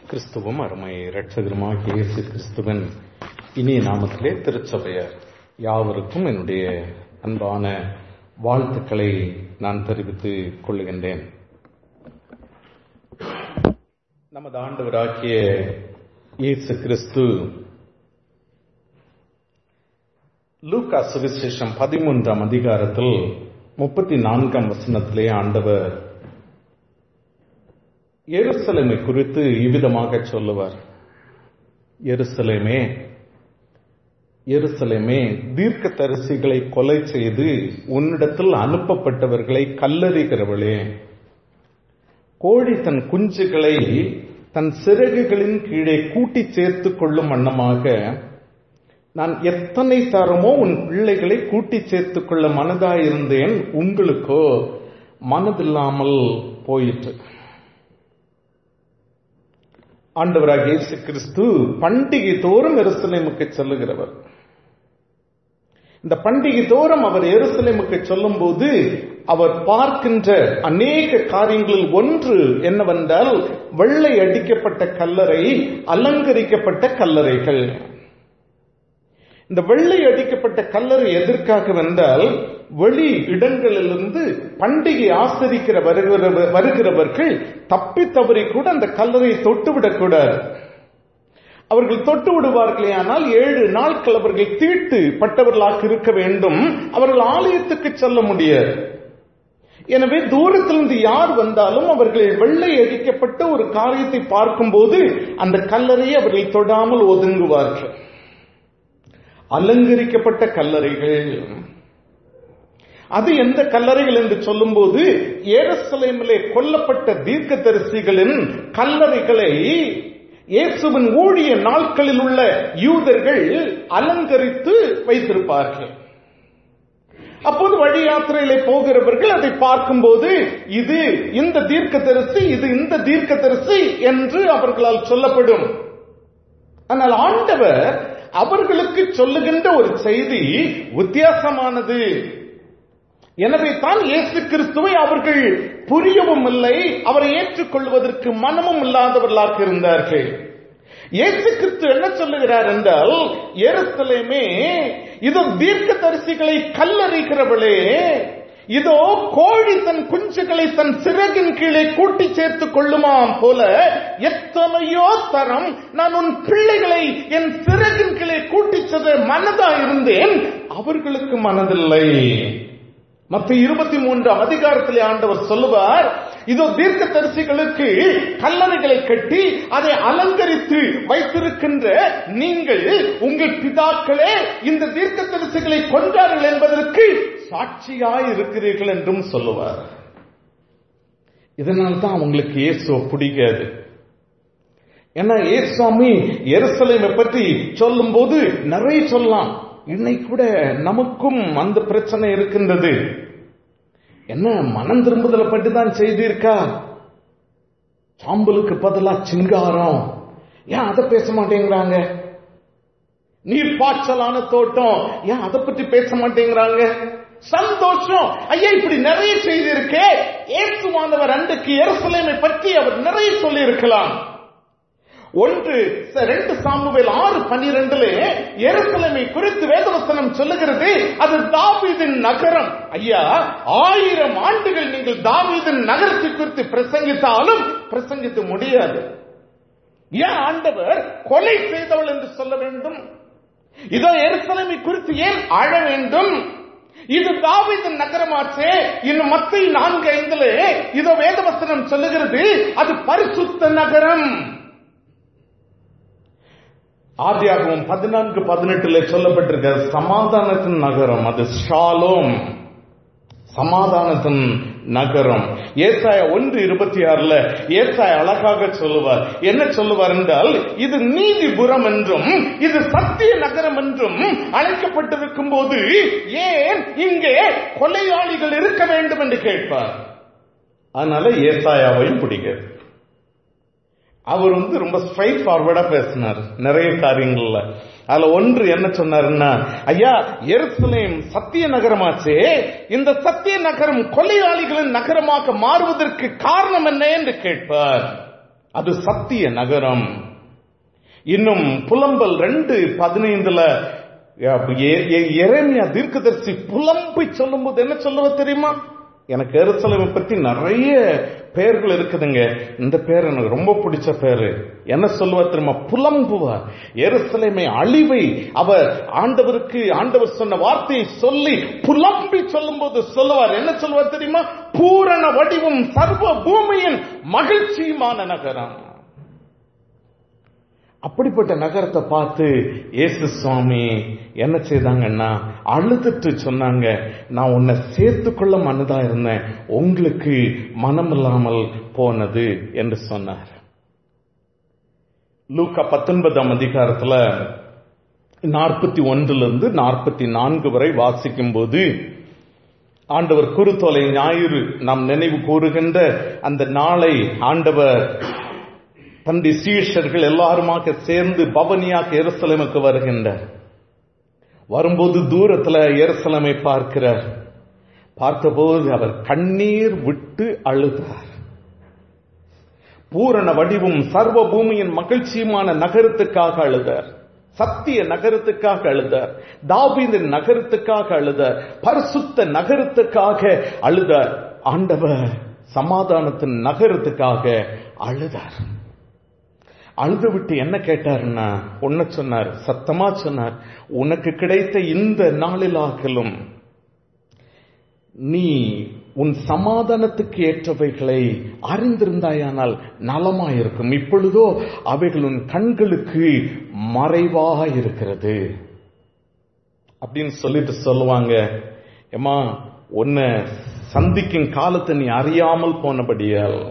கிறிஸ்துவும் அருமை இரட்சகருமாகிய இயேசு கிறிஸ்துவின் இனிய நாமத்திலே திருச்சபையர் யாவருக்கும் என்னுடைய அன்பான வாழ்த்துக்களை நான் தெரிவித்துக் கொள்ளுகின்றேன் நமது ஆண்டவராகிய இயேசு கிறிஸ்து லூக்கா சுவிசேஷம் பதிமூன்றாம் அதிகாரத்தில் முப்பத்தி நான்காம் வசனத்திலே ஆண்டவர் எருசலேமை குறித்து இவ்விதமாக சொல்லுவார் எருசலேமே எருசலேமே தீர்க்க தரிசிகளை கொலை செய்து உன்னிடத்தில் அனுப்பப்பட்டவர்களை கல்லறிகிறவளே கோழி தன் குஞ்சுகளை தன் சிறகுகளின் கீழே கூட்டி சேர்த்துக் கொள்ளும் வண்ணமாக நான் எத்தனை தரமோ உன் பிள்ளைகளை கூட்டி சேர்த்துக் கொள்ள மனதாயிருந்தேன் உங்களுக்கோ மனதில்லாமல் போயிற்று ஆண்டவராக இயேசு கிறிஸ்து பண்டிகை தோறும் எருசலேமுக்கு செல்லுகிறவர் இந்த பண்டிகை தோறும் அவர் எருசலேமுக்கு சொல்லும் போது அவர் பார்க்கின்ற அநேக காரியங்களில் ஒன்று என்னவென்றால் வெள்ளை அடிக்கப்பட்ட கல்லறை அலங்கரிக்கப்பட்ட கல்லறைகள் இந்த வெள்ளை அடிக்கப்பட்ட கல்லறை எதற்காக வந்தால் வெளி இடங்களிலிருந்து பண்டிகை ஆசரிக்கிற வருகிறவர்கள் தப்பி தவறி கூட அந்த கல்லறையை தொட்டு விடக்கூடாது அவர்கள் தொட்டு விடுவார்களே ஆனால் ஏழு நாட்கள் அவர்கள் தீட்டு பட்டவர்களாக இருக்க வேண்டும் அவர்கள் ஆலயத்துக்கு செல்ல முடியாது எனவே தூரத்திலிருந்து யார் வந்தாலும் அவர்கள் வெள்ளை அடிக்கப்பட்ட ஒரு காரியத்தை பார்க்கும்போது அந்த கல்லறையை அவர்கள் தொடாமல் ஒதுங்குவார்கள் அலங்கரிக்கப்பட்ட கல்லறைகள் அது எந்த கல்லறைகள் என்று சொல்லும்போது ஏரசலேமிலே கொல்லப்பட்ட தீர்க்க தரிசிகளின் கல்லறைகளை இயேசுவின் ஊழிய நாட்களில் உள்ள யூதர்கள் அலங்கரித்து வைத்திருப்பார்கள் அப்போது வழி யாத்திரையிலே போகிறவர்கள் அதை பார்க்கும்போது இது இந்த தீர்க்க தரிசி இது இந்த தீர்க்க தரிசி என்று அவர்களால் சொல்லப்படும் ஆனால் ஆண்டவர் அவர்களுக்கு சொல்லுகின்ற ஒரு செய்தி வித்தியாசமானது எனவே தான் இயேசு கிறிஸ்துவை அவர்கள் புரியவும் இல்லை அவரை ஏற்றுக்கொள்வதற்கு மனமும் இல்லாதவர்களாக இருந்தார்கள் இயேசு கிறிஸ்து என்ன சொல்லுகிறார் என்றால் எருசலேமே இதோ தீர்க்க தரிசிகளை கல்லறிகிறவளே இதோ கோழி தன் குஞ்சுகளை தன் சிறகின் கீழே கூட்டி சேர்த்துக் கொள்ளுமாம் போல எத்தனையோ தரம் நான் உன் பிள்ளைகளை என் சிறகின் கீழே கூட்டி சென்ற மனதா இருந்தேன் அவர்களுக்கு மனதில்லை மத்த இருபத்தி மூன்றாம் அதிகாரத்திலே ஆண்டவர் சொல்லுவார் இதோ தீர்க்க தரிசிகளுக்கு கல்லறைகளை கட்டி அதை அலங்கரித்து வைத்திருக்கின்ற நீங்கள் உங்கள் பிதாக்களே இந்த தீர்க்க தரிசிகளை கொன்றார்கள் என்பதற்கு சாட்சியாய் இருக்கிறீர்கள் என்றும் சொல்லுவார் இதனால் தான் அவங்களுக்கு இயேசுவை பிடிக்காது ஏன்னா ஏசுவாமி எருசலேமை பற்றி சொல்லும் போது நிறைய சொல்லலாம் இன்னைக்கு கூட நமக்கும் அந்த பிரச்சனை இருக்கின்றது என்ன மனம் திரும்புதலை பற்றி தான் செய்திருக்கா சாம்பலுக்கு பதிலா சிங்காரம் ஏன் அதை பேச மாட்டேங்கிறாங்க நீர் பாய்ச்சலான தோட்டம் ஏன் அதை பற்றி பேச மாட்டேங்கிறாங்க சந்தோஷம் ஐயா இப்படி நிறைய செய்திருக்கே ஏசுவானவர் அன்றைக்கு எருசலேமை பற்றி அவர் நிறைய சொல்லி இருக்கலாம் ஒன்று ரெண்டு சாமுவேல் ஆறு பன்னிரெண்டுல எருசலேமை குறித்து வேதவசனம் சொல்லுகிறது அது தாவீதின் நகரம் ஐயா ஆயிரம் ஆண்டுகள் நீங்கள் தாவீதின் நகரத்தை குறித்து பிரசங்கித்தாலும் பிரசங்கித்து முடியாது ஏன் ஆண்டவர் கொலை செய்தவள் என்று சொல்ல வேண்டும் இதோ எருசலேமை குறித்து ஏன் ஆழ வேண்டும் இது தாவிதன் நகரமாச்சே இன்னும் மத்திய நான்கு ஐந்துல இதோ வேதவசனம் சொல்லுகிறது அது பரிசுத்த நகரம் ஆதியாகவும் பதினான்கு பதினெட்டுல சொல்லப்பட்டிருக்க சமாதானத்தின் நகரம் அது ஷாலோம் சமாதானத்தின் நகரம் ஏசாய ஒன்று இருபத்தி ஆறுல ஏசாய அழகாக சொல்லுவார் என்ன சொல்லுவார் என்றால் இது நீதிபுரம் என்றும் இது சத்திய நகரம் என்றும் அழைக்கப்பட்டிருக்கும் போது ஏன் இங்கே கொலையாளிகள் இருக்க வேண்டும் என்று கேட்பார் அதனால ஏசாயாவையும் பிடிக்காது அவர் வந்து ரொம்ப ஸ்ட்ரைட் ஃபார்வர்டா பேசினார் நிறைய காரியங்கள்ல அதுல ஒன்று என்ன சொன்னாருன்னா ஐயா எருசலேம் சத்திய நகரமாச்சே இந்த சத்திய நகரம் கொலையாளிகளின் நகரமாக மாறுவதற்கு காரணம் என்ன என்று கேட்பார் அது சத்திய நகரம் இன்னும் புலம்பல் ரெண்டு பதினைந்துல எரேமியா தீர்க்கதரிசி புலம்பி சொல்லும்போது என்ன சொல்லுவ தெரியுமா எனக்கு எருசலேமை பத்தி நிறைய பெயர்கள் இருக்குதுங்க இந்த பேர் எனக்கு ரொம்ப பிடிச்ச பேரு என்ன சொல்லுவார் தெரியுமா புலம்புவார் எருசலேமை அழிவை அவர் ஆண்டவருக்கு ஆண்டவர் சொன்ன வார்த்தையை சொல்லி புலம்பி சொல்லும்போது சொல்லுவார் என்ன சொல்லுவார் தெரியுமா பூரண வடிவும் சர்வ பூமியின் மகிழ்ச்சியுமான நகரம் அப்படிப்பட்ட நகரத்தை பார்த்து இயேசு சுவாமி என்ன செய்தாங்கன்னா அழுதுட்டு சொன்னாங்க நான் உன்னை சேர்த்துக்கொள்ள மனதா இருந்தேன் உங்களுக்கு மனம் இல்லாமல் போனது என்று சொன்னார் லூக்கா பத்தொன்பதாம் அதிகாரத்துல நாற்பத்தி ஒன்றுல இருந்து நாற்பத்தி நான்கு வரை வாசிக்கும் போது ஆண்டவர் குருத்தோலை ஞாயிறு நாம் நினைவு கூறுகின்ற அந்த நாளை ஆண்டவர் தந்தை சீஷர்கள் எல்லாருமாக சேர்ந்து பவனியாக எருசலேமுக்கு வருகின்றார் வரும்போது தூரத்துல எருசலேமை பார்க்கிறார் பார்த்தபோது அவர் கண்ணீர் விட்டு அழுதார் பூரண வடிவும் சர்வ பூமியின் மகிழ்ச்சியுமான நகரத்துக்காக அழுதார் சத்திய நகரத்துக்காக அழுதார் தாபீதின் நகரத்துக்காக அழுதார் பரிசுத்த நகரத்துக்காக அழுதார் ஆண்டவர் சமாதானத்தின் நகரத்துக்காக அழுதார் அழுது விட்டு என்ன கேட்டாருன்னா ஒன்ன சொன்னார் சத்தமா சொன்னார் உனக்கு கிடைத்த இந்த நாளிலாகலும் நீ உன் சமாதானத்துக்கு ஏற்றவைகளை அறிந்திருந்தாயானால் நலமாயிருக்கும் இப்பொழுதோ அவைகள் உன் கண்களுக்கு மறைவாக இருக்கிறது அப்படின்னு சொல்லிட்டு சொல்லுவாங்க ஏமா உன்னை சந்திக்கும் காலத்தை நீ அறியாமல் போனபடியால்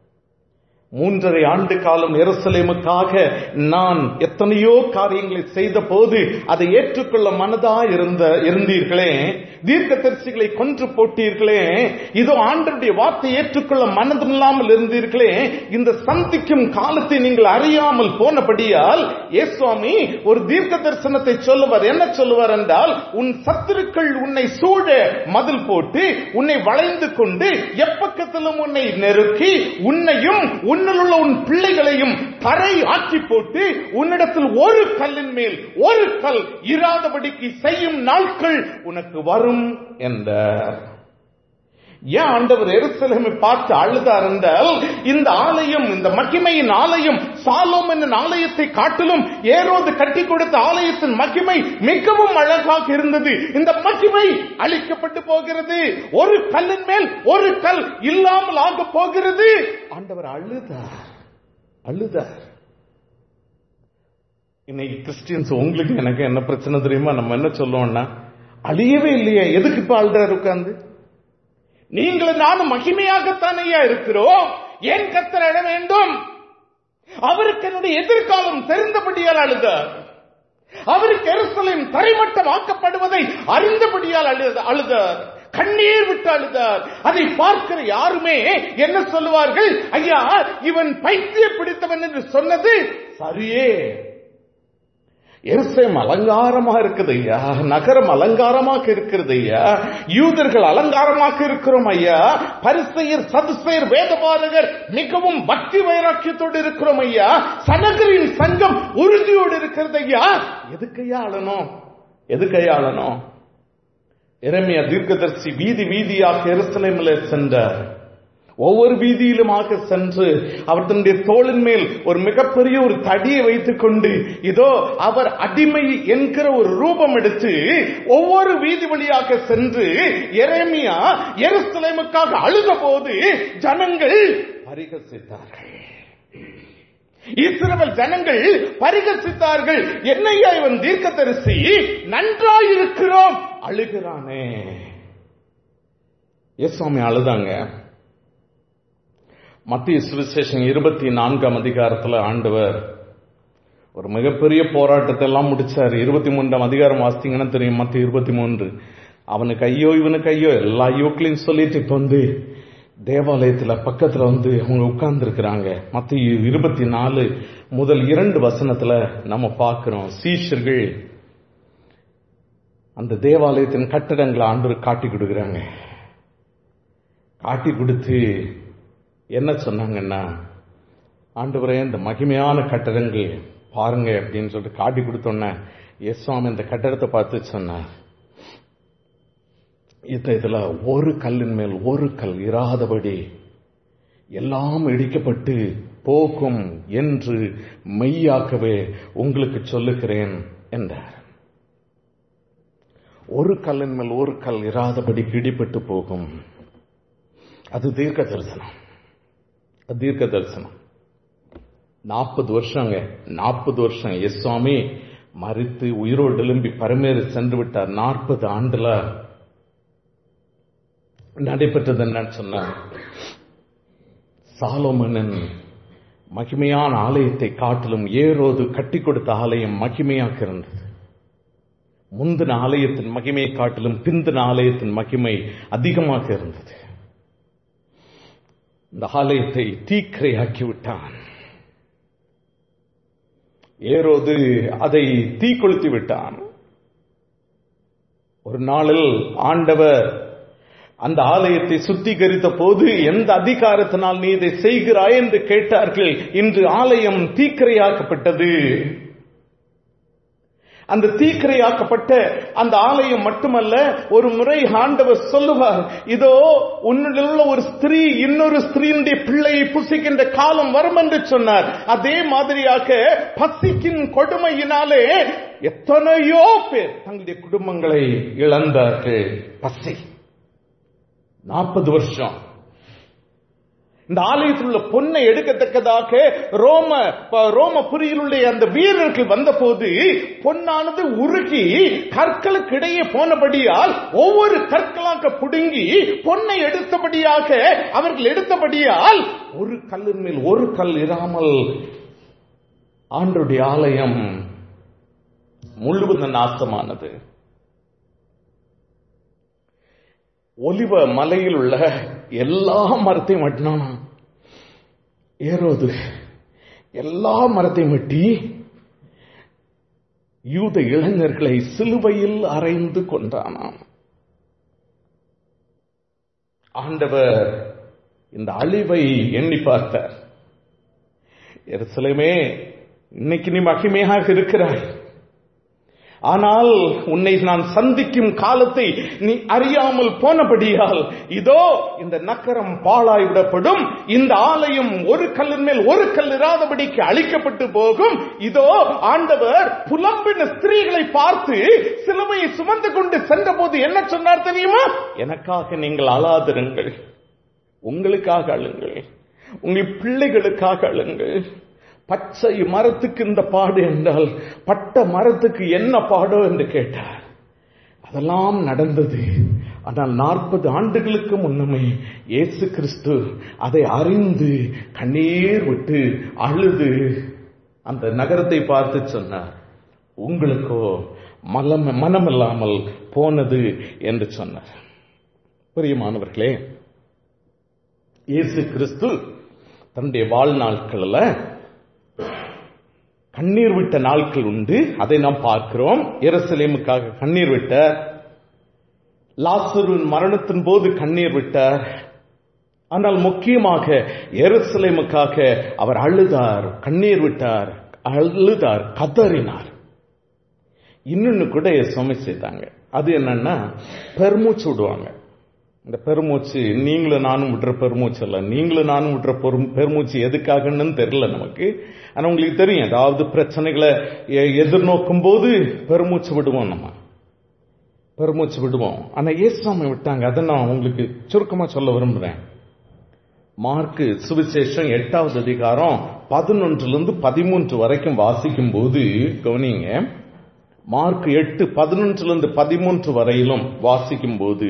மூன்றரை ஆண்டு காலம் எருசலேமுக்காக நான் எத்தனையோ காரியங்களை செய்த போது அதை ஏற்றுக்கொள்ள மனதா இருந்த இருந்தீர்களே தீர்க்க தரிசிகளை கொன்று போட்டீர்களே இதோ ஆண்டருடைய வார்த்தை ஏற்றுக்கொள்ள மனதில்லாமல் இருந்தீர்களே இந்த சந்திக்கும் காலத்தை நீங்கள் அறியாமல் போனபடியால் ஏசுவாமி ஒரு தீர்க்க தரிசனத்தை சொல்லுவார் என்ன சொல்லுவார் என்றால் உன் சத்துருக்கள் உன்னை சூழ மதில் போட்டு உன்னை வளைந்து கொண்டு எப்பக்கத்திலும் உன்னை நெருக்கி உன்னையும் உன்னில் உள்ள உன் பிள்ளைகளையும் தரை ஆக்கி போட்டு உன்னிடத்தில் ஒரு கல்லின் மேல் ஒரு கல் இராதபடிக்கு செய்யும் நாட்கள் உனக்கு வரும் என்றார் ஏன் ஆண்டவர் எருசலேமை பார்த்து அழுதார் என்றால் இந்த ஆலயம் இந்த மகிமையின் ஆலயம் சாலோம் என்னும் ஆலயத்தை காட்டிலும் ஏரோது கட்டி கொடுத்த ஆலயத்தின் மகிமை மிகவும் அழகாக இருந்தது இந்த மகிமை அழிக்கப்பட்டு போகிறது ஒரு கல்லின் மேல் ஒரு கல் இல்லாமல் ஆக போகிறது ஆண்டவர் அழுதார் அழுதார் இன்னைக்கு கிறிஸ்டியன்ஸ் உங்களுக்கு எனக்கு என்ன பிரச்சனை தெரியுமா நம்ம என்ன சொல்லுவோம்னா அழியவே இல்லையே எதுக்கு இப்ப அழுறாரு உட்கார்ந்து நீங்கள் நானும் மகிமையாகத்தான் ஐயா இருக்கிறோம் ஏன் கத்தர் அழ வேண்டும் அவருக்கு என்னுடைய எதிர்காலம் தெரிந்தபடியால் அழுதார் அவருக்கு எருசலேம் தரைமட்டமாக்கப்படுவதை அறிந்தபடியால் அழுத அழுதார் கண்ணீர் விட்டு அழுதார் அதை பார்க்கிற யாருமே என்ன சொல்லுவார்கள் ஐயா இவன் பைத்திய பிடித்தவன் என்று சொன்னது சரியே எருசலேம் அலங்காரமா இருக்குது ஐயா நகரம் அலங்காரமாக இருக்கிறது ஐயா யூதர்கள் அலங்காரமாக இருக்கிறோம் ஐயா பரிசெயர் சதுசெயர் வேதபாரகர் மிகவும் பக்தி வைராக்கியத்தோடு இருக்கிறோம் ஐயா சனகரின் சங்கம் உறுதியோடு இருக்கிறது ஐயா எதுக்கையா அழணும் எதுக்கையா அழணும் இறைமையா தீர்க்கதரிசி வீதி வீதியாக எருசலேமில் சென்றார் ஒவ்வொரு வீதியிலுமாக சென்று அவர் தன்னுடைய தோளின் மேல் ஒரு மிகப்பெரிய ஒரு தடியை வைத்துக் கொண்டு இதோ அவர் அடிமை என்கிற ஒரு ரூபம் எடுத்து ஒவ்வொரு வீதி வழியாக சென்று எரேமியா எருசலேமுக்காக அழுத போது ஜனங்கள் பரிகசித்தார்கள் இஸ்ரவேல் ஜனங்கள் பரிகசித்தார்கள் என்னையா இவன் தீர்க்கதரிசி நன்றாயிருக்கிறோம் அழுகிறானே சுவாமி அழுதாங்க மத்திய சுவிசேஷம் இருபத்தி நான்காம் அதிகாரத்துல ஆண்டவர் ஒரு மிகப்பெரிய போராட்டத்தை எல்லாம் முடிச்சார் இருபத்தி மூன்றாம் அதிகாரம் வாசித்தீங்கன்னா தெரியும் மத்திய இருபத்தி மூன்று அவனுக்கு ஐயோ இவனுக்கு ஐயோ எல்லா ஐயோக்களையும் சொல்லிட்டு இப்ப வந்து தேவாலயத்துல பக்கத்துல வந்து அவங்க உட்கார்ந்து இருக்கிறாங்க மத்திய இருபத்தி நாலு முதல் இரண்டு வசனத்துல நம்ம பார்க்கிறோம் சீஷர்கள் அந்த தேவாலயத்தின் கட்டடங்களை ஆண்டு காட்டி கொடுக்குறாங்க காட்டி கொடுத்து என்ன சொன்னாங்கன்னா ஆண்டவரே இந்த மகிமையான கட்டடங்கள் பாருங்க அப்படின்னு சொல்லிட்டு காட்டி கொடுத்தோன்னே எஸ் சுவாமி இந்த கட்டடத்தை பார்த்து சொன்னார் இந்த இதுல ஒரு கல்லின் மேல் ஒரு கல் இராதபடி எல்லாம் இடிக்கப்பட்டு போகும் என்று மெய்யாக்கவே உங்களுக்கு சொல்லுகிறேன் என்றார் ஒரு கல்லின் மேல் ஒரு கல் இராதபடி இடிப்பட்டு போகும் அது தீர்க்க தரிசனம் அது தீர்க்க தரிசனம் நாற்பது வருஷங்க நாற்பது வருஷம் எஸ் சுவாமி மறித்து உயிரோடு எழும்பி பரமேறி சென்று விட்டார் நாற்பது ஆண்டுல நடைபெற்றது என்னன்னு சொன்னார் சாலோமனன் மகிமையான ஆலயத்தை காட்டிலும் ஏரோது கட்டி கொடுத்த ஆலயம் மகிமையாக இருந்தது முந்தின ஆலயத்தின் மகிமையை காட்டிலும் பிந்தின ஆலயத்தின் மகிமை அதிகமாக இருந்தது இந்த ஆலயத்தை தீக்கிரையாக்கி விட்டான் ஏரோது அதை தீ கொளுத்தி விட்டான் ஒரு நாளில் ஆண்டவர் அந்த ஆலயத்தை சுத்திகரித்த போது எந்த அதிகாரத்தினால் நீ இதை செய்கிறாய் என்று கேட்டார்கள் இன்று ஆலயம் தீக்கிரையாக்கப்பட்டது அந்த தீக்கிரையாக்கப்பட்ட அந்த ஆலயம் மட்டுமல்ல ஒரு முறை ஆண்டவர் சொல்லுவார் இதோ உன்னுள்ள ஒரு ஸ்திரீ இன்னொரு ஸ்திரீனுடைய பிள்ளையை புசிக்கின்ற காலம் வரும் என்று சொன்னார் அதே மாதிரியாக பசிக்கின் கொடுமையினாலே எத்தனையோ பேர் தங்களுடைய குடும்பங்களை இழந்தார்கள் பசி நாற்பது வருஷம் இந்த ஆலயத்தில் உள்ள பொன்னை எடுக்கத்தக்கதாக ரோம ரோமபுரியில் உள்ள அந்த வீரர்கள் வந்தபோது பொன்னானது உருகி கற்களுக்கு இடையே போனபடியால் ஒவ்வொரு கற்களாக புடுங்கி பொன்னை எடுத்தபடியாக அவர்கள் எடுத்தபடியால் ஒரு கல்லின் மேல் ஒரு கல் இராமல் ஆண்டுடைய ஆலயம் முழுவதும் நாசமானது ஒலிவ மலையில் உள்ள எல்லா மரத்தையும் வெட்டினானா ஏரோது எல்லா மரத்தையும் வெட்டி யூத இளைஞர்களை சிலுவையில் அரைந்து கொண்டானாம் ஆண்டவர் இந்த அழிவை எண்ணி பார்த்தார் எருசலேமே இன்னைக்கு நீ மகிமையாக இருக்கிறாய் ஆனால் உன்னை நான் சந்திக்கும் காலத்தை நீ அறியாமல் போனபடியால் இதோ இந்த நக்கரம் பாழாய்விடப்படும் இந்த ஆலயம் ஒரு கல்லின் மேல் ஒரு கல் இராதபடிக்கு அழிக்கப்பட்டு போகும் இதோ ஆண்டவர் புலம்பின ஸ்திரீகளை பார்த்து சிலுவையை சுமந்து கொண்டு சென்ற போது என்ன சொன்னார் தெரியுமா எனக்காக நீங்கள் அழாதிருங்கள் உங்களுக்காக அழுங்கள் உங்கள் பிள்ளைகளுக்காக அழுங்கள் பச்சை மரத்துக்கு இந்த பாடு என்றால் பட்ட மரத்துக்கு என்ன பாடோ என்று கேட்டார் அதெல்லாம் நடந்தது ஆனால் நாற்பது ஆண்டுகளுக்கு முன்னமே இயேசு கிறிஸ்து அதை அறிந்து கண்ணீர் விட்டு அழுது அந்த நகரத்தை பார்த்து சொன்னார் உங்களுக்கோ மலம் மனமில்லாமல் போனது என்று சொன்னார் பிரியமானவர்களே இயேசு கிறிஸ்து தன்னுடைய வாழ்நாட்களில் கண்ணீர் விட்ட நாட்கள் உண்டு அதை நாம் பார்க்கிறோம் எருசலேமுக்காக கண்ணீர் விட்ட லாசருவின் மரணத்தின் போது கண்ணீர் விட்டார் ஆனால் முக்கியமாக எருசலேமுக்காக அவர் அழுதார் கண்ணீர் விட்டார் அழுதார் கதறினார் இன்னொன்னு கூட சுமை செய்தாங்க அது என்னன்னா பெருமூச்சு விடுவாங்க இந்த பெருமூச்சு நீங்களும் நானும் விட்டுற பெருமூச்சு அல்ல நீங்களும் நானும் விட்டுற பெருமூச்சு எதுக்காகன்னு தெரியல நமக்கு ஆனா உங்களுக்கு தெரியும் ஏதாவது பிரச்சனைகளை எதிர்நோக்கும் போது பெருமூச்சு விடுவோம் நம்ம பெருமூச்சு விடுவோம் ஆனா ஏசாமி விட்டாங்க அதை நான் உங்களுக்கு சுருக்கமா சொல்ல விரும்புறேன் மார்க்கு சுவிசேஷம் எட்டாவது அதிகாரம் பதினொன்றுல இருந்து பதிமூன்று வரைக்கும் வாசிக்கும் போது கவனிங்க மார்க் எட்டு பதினொன்றுல இருந்து பதிமூன்று வரையிலும் வாசிக்கும் போது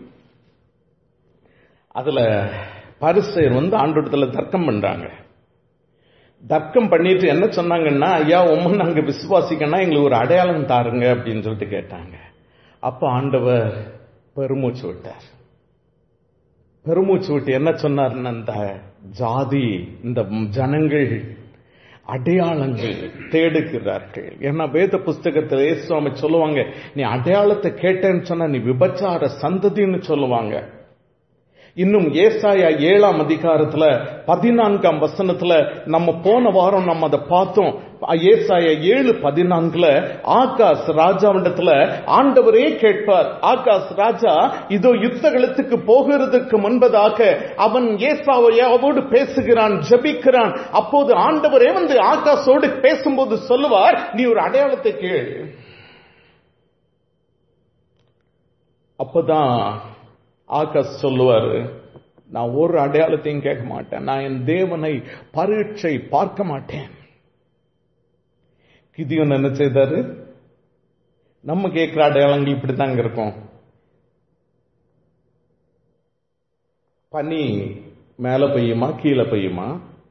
அதுல பரிசெயர் வந்து ஆண்டோடத்துல தர்க்கம் பண்றாங்க தர்க்கம் பண்ணிட்டு என்ன சொன்னாங்கன்னா ஐயா உம்ம நாங்க விசுவாசிக்கன்னா எங்களுக்கு ஒரு அடையாளம் தாருங்க அப்படின்னு சொல்லிட்டு கேட்டாங்க அப்ப ஆண்டவர் பெருமூச்சு விட்டார் பெருமூச்சு விட்டு என்ன சொன்னார்னா இந்த ஜாதி இந்த ஜனங்கள் அடையாளங்கள் தேடுகிறார்கள் ஏன்னா வேத புஸ்தகத்தில் சுவாமி சொல்லுவாங்க நீ அடையாளத்தை கேட்டேன்னு சொன்னா நீ விபச்சார சந்ததின்னு சொல்லுவாங்க இன்னும் ஏசாயா ஏழாம் அதிகாரத்துல பதினான்காம் வசனத்துல நம்ம போன வாரம் நம்ம அதை பார்த்தோம் ஏசாயா ஏழு பதினான்குல ஆகாஷ் ராஜாவிடத்துல ஆண்டவரே கேட்பார் ஆகாஷ் ராஜா இதோ யுத்தகலத்துக்கு போகிறதுக்கு முன்பதாக அவன் ஏசாவையோடு பேசுகிறான் ஜபிக்கிறான் அப்போது ஆண்டவரே வந்து ஆகாஷோடு பேசும்போது சொல்லுவார் நீ ஒரு அடையாளத்தை கேள் அப்பதான் ஆகாஷ் சொல்லுவாரு நான் ஒரு அடையாளத்தையும் கேட்க மாட்டேன் நான் என் தேவனை பரீட்சை பார்க்க மாட்டேன் கிதியோன் என்ன செய்தாரு நம்ம கேட்கிற அடையாளங்கள் இப்படித்தாங்க இருக்கும் பனி மேல பெய்யுமா கீழே பெய்யுமா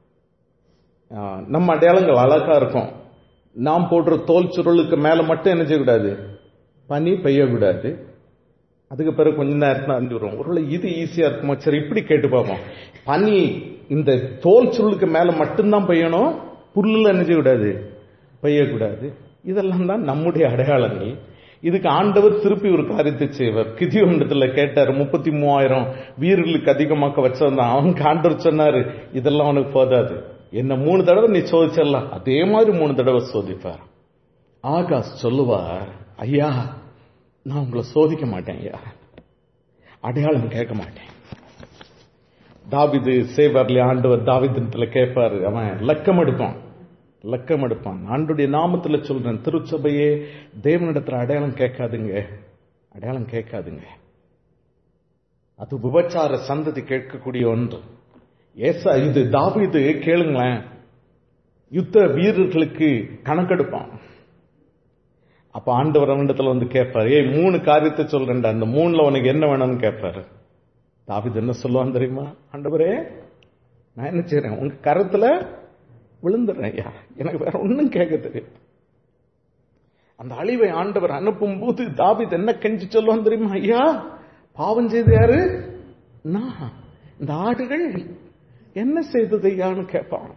நம்ம அடையாளங்கள் அழகா இருக்கும் நாம் போடுற தோல் சுருளுக்கு மேல மட்டும் என்ன செய்யக்கூடாது பனி பெய்யக்கூடாது அதுக்கு பிறகு கொஞ்ச நேரத்தில் அஞ்சு வரும் ஒருவேளை இது ஈஸியா இருக்குமா சரி இப்படி கேட்டு பார்ப்போம் பனி இந்த தோல் சுருளுக்கு மேல மட்டும்தான் பெய்யணும் புல்லுல என்ன செய்யக்கூடாது பெய்யக்கூடாது இதெல்லாம் தான் நம்முடைய அடையாளங்கள் இதுக்கு ஆண்டவர் திருப்பி ஒரு காரியத்தை செய்வார் கிதியோண்டத்துல கேட்டார் முப்பத்தி மூவாயிரம் வீரர்களுக்கு அதிகமாக்க வச்சிருந்தான் அவனுக்கு ஆண்டவர் சொன்னாரு இதெல்லாம் அவனுக்கு போதாது என்ன மூணு தடவை நீ சோதிச்சிடலாம் அதே மாதிரி மூணு தடவை சோதிப்பார் ஆகாஷ் சொல்லுவார் ஐயா நான் உங்களை சோதிக்க மாட்டேன் ஐயா அடையாளம் கேட்க மாட்டேன் தாவிது சேவர்ல ஆண்டவர் தாவிதத்துல கேட்பாரு அவன் லக்கம் எடுப்பான் லக்கம் எடுப்பான் ஆண்டுடைய நாமத்துல சொல்றேன் திருச்சபையே தேவனிடத்துல அடையாளம் கேட்காதுங்க அடையாளம் கேட்காதுங்க அது விபச்சார சந்ததி கேட்கக்கூடிய ஒன்று ஏசா இது தாவிது கேளுங்களேன் யுத்த வீரர்களுக்கு கணக்கெடுப்பான் அப்ப ஆண்டவர் அவனிடத்துல வந்து கேட்பாரு ஏய் மூணு காரியத்தை சொல்றேன்டா அந்த மூணுல உனக்கு என்ன வேணும்னு கேட்பாரு தாவிது என்ன சொல்லுவான் தெரியுமா ஆண்டவரே நான் என்ன செய்யறேன் உங்க கரத்துல விழுந்துடுறேன் ஐயா எனக்கு வேற ஒன்னும் கேட்க தெரியும் அந்த அழிவை ஆண்டவர் அனுப்பும் போது தாவித் என்ன கெஞ்சி சொல்லுவான் தெரியுமா ஐயா பாவம் செய்து யாரு நான் இந்த ஆடுகள் என்ன செய்தது ஐயான்னு கேட்பான்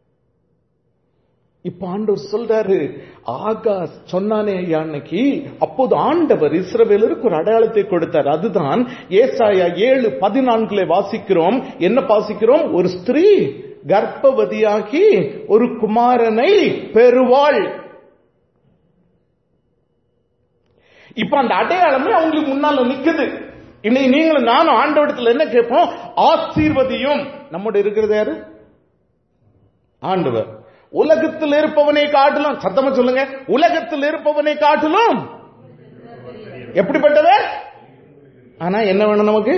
இப்ப ஆண்டவர் சொல்றாரு ஆகா சொன்னானே ஐயா அன்னைக்கு அப்போது ஆண்டவர் இஸ்ரவேலருக்கு ஒரு அடையாளத்தை கொடுத்தார் அதுதான் ஏசாயா ஏழு பதினான்குல வாசிக்கிறோம் என்ன வாசிக்கிறோம் ஒரு ஸ்திரீ கர்ப்பவதியாகி ஒரு குமாரனை பெறுவாள் இப்ப அந்த அடையாளமே அவங்களுக்கு முன்னால நிக்குது இன்னைக்கு நீங்களும் நானும் ஆண்டவடத்துல என்ன கேட்போம் ஆசீர்வதியும் நம்மோட இருக்கிறது யாரு ஆண்டவர் உலகத்தில் இருப்பவனை காட்டிலும் சத்தமா சொல்லுங்க உலகத்தில் இருப்பவனை காட்டிலும் எப்படிப்பட்டவர் ஆனா என்ன வேணும் நமக்கு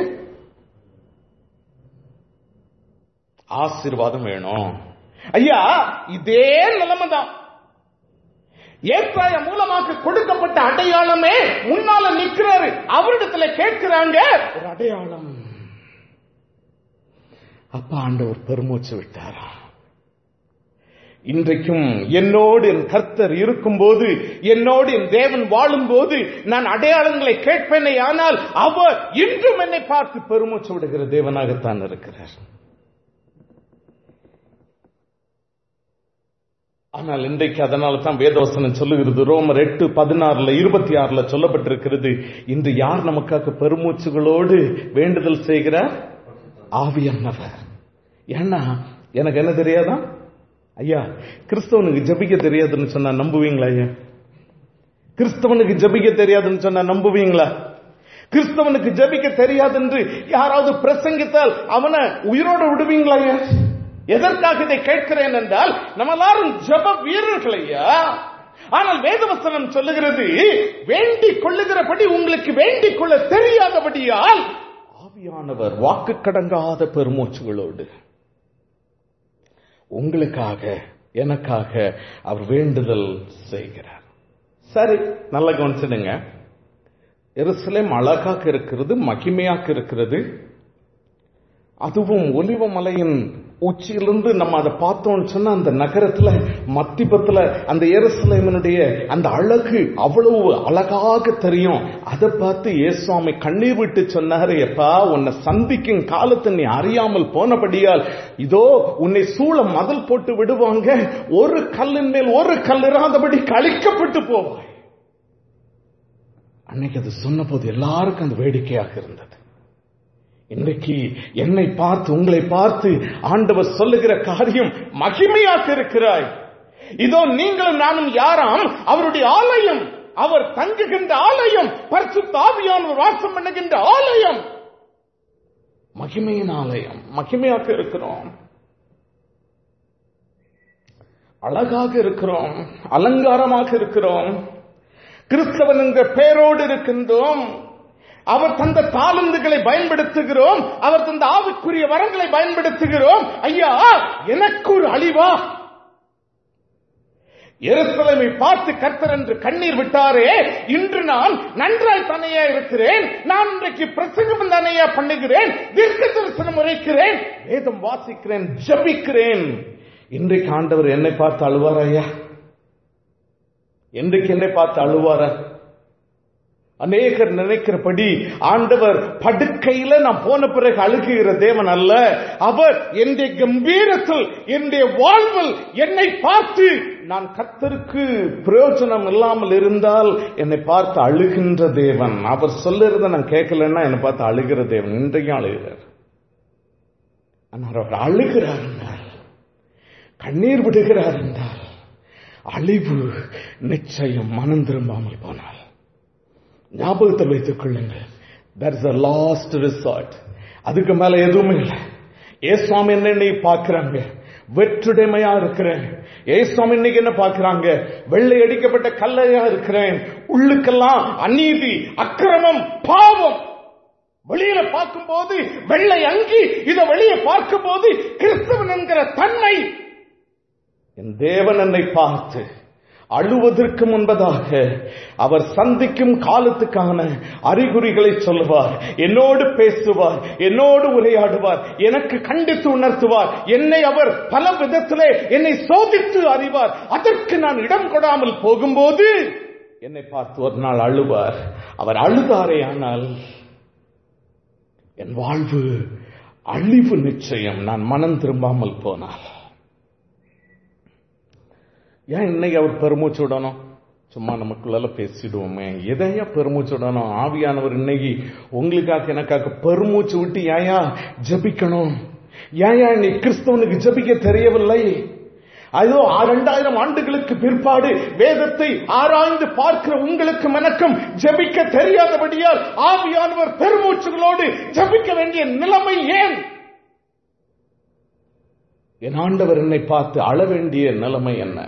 ஆசீர்வாதம் வேணும் ஐயா இதே நிலைமை தான் ஏற்றாய மூலமாக கொடுக்கப்பட்ட அடையாளமே முன்னால நிக்கிறாரு அவரிடத்துல கேட்கிறாங்க ஒரு அடையாளம் அப்ப ஆண்டவர் பெருமூச்சு விட்டாரா இன்றைக்கும் என்னோடு என் கர்த்தர் இருக்கும்போது என்னோடு என் தேவன் வாழும் போது நான் அடையாளங்களை கேட்பேனே ஆனால் அவர் இன்றும் என்னை பார்த்து பெருமூச்சு விடுகிற தேவனாகத்தான் இருக்கிறார் ஆனால் இன்றைக்கு அதனால தான் வேதவசனம் சொல்லுகிறது ரோமர் எட்டு பதினாறுல இருபத்தி ஆறுல சொல்லப்பட்டிருக்கிறது இன்று யார் நமக்காக பெருமூச்சுகளோடு வேண்டுதல் செய்கிறார் ஆவியானவர் ஏன்னா எனக்கு என்ன தெரியாதான் ஐயா கிறிஸ்தவனுக்கு ஜபிக்க தெரியாதுன்னு சொன்னா நம்புவீங்களா ஐயா கிறிஸ்தவனுக்கு ஜபிக்க தெரியாதுன்னு சொன்னா நம்புவீங்களா கிறிஸ்தவனுக்கு ஜபிக்க தெரியாது என்று யாராவது பிரசங்கித்தால் அவனை உயிரோட விடுவீங்களா ஐயா எதற்காக இதை கேட்கிறேன் என்றால் நம்ம எல்லாரும் ஜப வீரர்கள் ஐயா ஆனால் வேதவசனம் சொல்லுகிறது வேண்டிக் கொள்ளுகிறபடி உங்களுக்கு வேண்டிக் கொள்ள தெரியாதபடியால் ஆவியானவர் வாக்கு கடங்காத பெருமூச்சுகளோடு உங்களுக்காக எனக்காக அவர் வேண்டுதல் செய்கிறார் சரி நல்ல கவனிச்சிடுங்க எருசலேம் அழகாக இருக்கிறது மகிமையாக இருக்கிறது அதுவும் ஒலிவ மலையின் உச்சியிலிருந்து நம்ம அதை பார்த்தோம்னு சொன்னா அந்த நகரத்துல மத்திபத்துல அந்த எருசலேமனுடைய அந்த அழகு அவ்வளவு அழகாக தெரியும் அதை பார்த்து இயேசுவாமி கண்ணீர் விட்டு சொன்னாரு எப்பா உன்னை சந்திக்கும் காலத்தை நீ அறியாமல் போனபடியால் இதோ உன்னை சூழ மதல் போட்டு விடுவாங்க ஒரு கல்லின் மேல் ஒரு கல் இராதபடி கழிக்கப்பட்டு போவாய் அன்னைக்கு அது சொன்ன போது எல்லாருக்கும் அந்த வேடிக்கையாக இருந்தது இன்றைக்கு என்னை பார்த்து உங்களை பார்த்து ஆண்டவர் சொல்லுகிற காரியம் மகிமையாக இருக்கிறாய் இதோ நீங்களும் நானும் யாராம் அவருடைய ஆலயம் அவர் தங்குகின்ற ஆலயம் பரிசுத்த ஆவியானவர் வாசம் பண்ணுகின்ற ஆலயம் மகிமையின் ஆலயம் மகிமையாக இருக்கிறோம் அழகாக இருக்கிறோம் அலங்காரமாக இருக்கிறோம் கிறிஸ்தவன் என்ற பெயரோடு இருக்கின்றோம் அவர் தந்த தாளந்துகளை பயன்படுத்துகிறோம் அவர் தந்த ஆவிக்குரிய வரங்களை பயன்படுத்துகிறோம் ஐயா எனக்கு ஒரு அழிவா எருசலேமை பார்த்து கர்த்தர் என்று கண்ணீர் விட்டாரே இன்று நான் நன்றாய் தனியா இருக்கிறேன் நான் இன்றைக்கு பிரசங்கம் தனியா பண்ணுகிறேன் தீர்க்க தரிசனம் உரைக்கிறேன் வேதம் வாசிக்கிறேன் ஜபிக்கிறேன் இன்றைக்கு ஆண்டவர் என்னை பார்த்து அழுவார் ஐயா இன்றைக்கு என்னை பார்த்து அழுவாரா அநேகர் நினைக்கிறபடி ஆண்டவர் படுக்கையில நான் போன பிறகு அழுகுகிற தேவன் அல்ல அவர் என்னுடைய கம்பீரத்தில் என்னுடைய வாழ்வில் என்னை பார்த்து நான் கர்த்தருக்கு பிரயோஜனம் இல்லாமல் இருந்தால் என்னை பார்த்து அழுகின்ற தேவன் அவர் சொல்லுறத நான் கேட்கலன்னா என்னை பார்த்து அழுகிற தேவன் இன்றைக்கும் அழுகிறார் ஆனால் அவர் அழுகிறார் என்றால் கண்ணீர் விடுகிறார் என்றால் அழிவு நிச்சயம் மனம் திரும்பாமல் போனார் ஞாபகத்தில் வைத்துக் கொள்ளுங்கள் that is a last resort அதுக்கு மேல எதுவுமே இல்லை ஏசுவாமி என்ன இன்னைக்கு பாக்குறாங்க வெற்றுடைமையா இருக்கிறேன் ஏசுவாமி இன்னைக்கு என்ன பாக்குறாங்க வெள்ளை அடிக்கப்பட்ட கல்லையா இருக்கிறேன் உள்ளுக்கெல்லாம் அநீதி அக்கிரமம் பாவம் வெளியில பார்க்கும்போது வெள்ளை அங்கி இத வெளியே பார்க்கும்போது கிறிஸ்தவன் என்கிற தன்மை என் தேவன் என்னை பார்த்து அழுவதற்கு முன்பதாக அவர் சந்திக்கும் காலத்துக்கான அறிகுறிகளை சொல்லுவார் என்னோடு பேசுவார் என்னோடு உரையாடுவார் எனக்கு கண்டித்து உணர்த்துவார் என்னை அவர் பல விதத்திலே என்னை சோதித்து அறிவார் அதற்கு நான் இடம் கொடாமல் போகும்போது என்னை பார்த்து ஒரு நாள் அழுவார் அவர் அழுதாரே ஆனால் என் வாழ்வு அழிவு நிச்சயம் நான் மனம் திரும்பாமல் போனால் ஏன் இன்னைக்கு அவர் பெருமூச்சு விடணும் சும்மா நமக்குள்ள பேசிடுவோமே எதையா பெருமூச்சு விடணும் ஆவியானவர் இன்னைக்கு உங்களுக்காக எனக்காக பெருமூச்சு விட்டு ஏயா ஜபிக்கணும் ஏயா நீ கிறிஸ்தவனுக்கு ஜபிக்க தெரியவில்லை அதோ இரண்டாயிரம் ஆண்டுகளுக்கு பிற்பாடு வேதத்தை ஆராய்ந்து பார்க்கிற உங்களுக்கு மனக்கம் ஜபிக்க தெரியாதபடியால் ஆவியானவர் பெருமூச்சுகளோடு ஜபிக்க வேண்டிய நிலைமை ஏன் என் ஆண்டவர் என்னை பார்த்து அழ வேண்டிய நிலைமை என்ன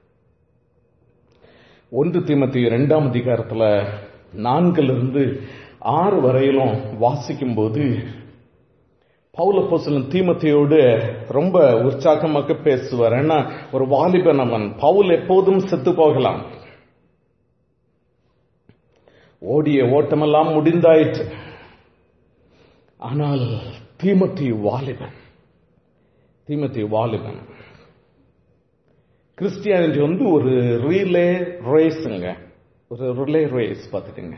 ஒன்று தீமத்தி இரண்டாம் அதிகாரத்துல நான்குல இருந்து ஆறு வரையிலும் வாசிக்கும் போது பவுல போசலன் தீமத்தையோடு ரொம்ப உற்சாகமாக பேசுவார் ஏன்னா ஒரு வாலிபன் அவன் பவுல் எப்போதும் செத்து போகலாம் ஓடிய ஓட்டமெல்லாம் முடிந்தாயிற்று ஆனால் தீமத்தி வாலிபன் தீமத்தி வாலிபன் கிறிஸ்டியானிட்டி வந்து ஒரு ரீலே ரேஸுங்க ஒரு ரிலே ரேஸ் பார்த்துட்டுங்க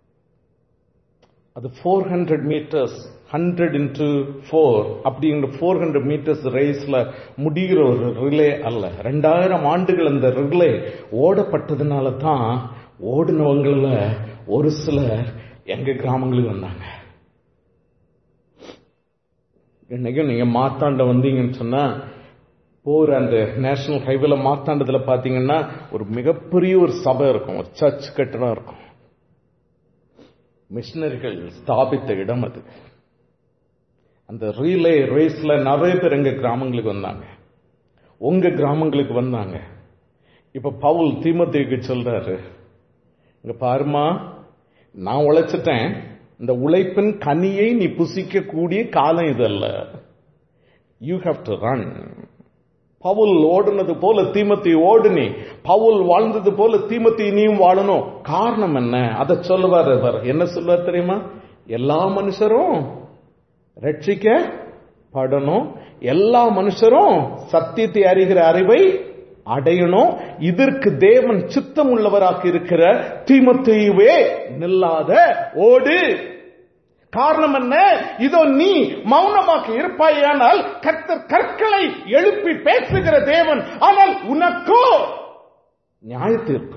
அது four hundred metres hundred into four அப்படிங்கிற ஃபோர் ஹண்ட்ரட் மீட்டர்ஸ் ரேஸ்ல முடிகிற ஒரு ரிலே அல்ல ரெண்டாயிரம் ஆண்டுகள் அந்த ரிலே ஓடப்பட்டதுனால தான் ஓடினவங்கள ஒரு சிலர் எங்க கிராமங்களுக்கு வந்தாங்க இன்னைக்கும் நீங்க மாத்தாண்ட வந்தீங்கன்னு சொன்னா போற அந்த நேஷனல் ஹைவேல மாத்தாண்டதுல பாத்தீங்கன்னா ஒரு மிகப்பெரிய ஒரு சபை இருக்கும் ஒரு சர்ச் கட்டடம் இருக்கும் மிஷினரிகள் ஸ்தாபித்த இடம் அது அந்த ரீலே ரேஸ்ல நிறைய பேர் எங்க கிராமங்களுக்கு வந்தாங்க உங்க கிராமங்களுக்கு வந்தாங்க இப்ப பவுல் தீமத்திற்கு சொல்றாரு இங்க பாருமா நான் உழைச்சிட்டேன் இந்த உழைப்பின் கனியை நீ புசிக்க கூடிய காலம் இதல்ல you have to run Paul ஓடுனது போல தீமத்தி ஓடுனி பவுல் வாழ்ந்தது போல தீமத்தி நீயும் வாழணும் காரணம் என்ன அதை சொல்லுவார் அவர் என்ன சொல்லுவார் தெரியுமா எல்லா மனுஷரும் ரட்சிக்க படணும் எல்லா மனுஷரும் சத்தியத்தை அறிகிற அறிவை அடையணும் இதற்கு தேவன் சித்தம் உள்ளவராக இருக்கிற தீமத்தையுவே நில்லாத ஓடு காரணம் என்ன இதோ நீ மௌனமாக இருப்பாயானால் கர்த்தர் கற்களை எழுப்பி பேசுகிற தேவன் ஆனால் உனக்கோ நியாய தீர்ப்பு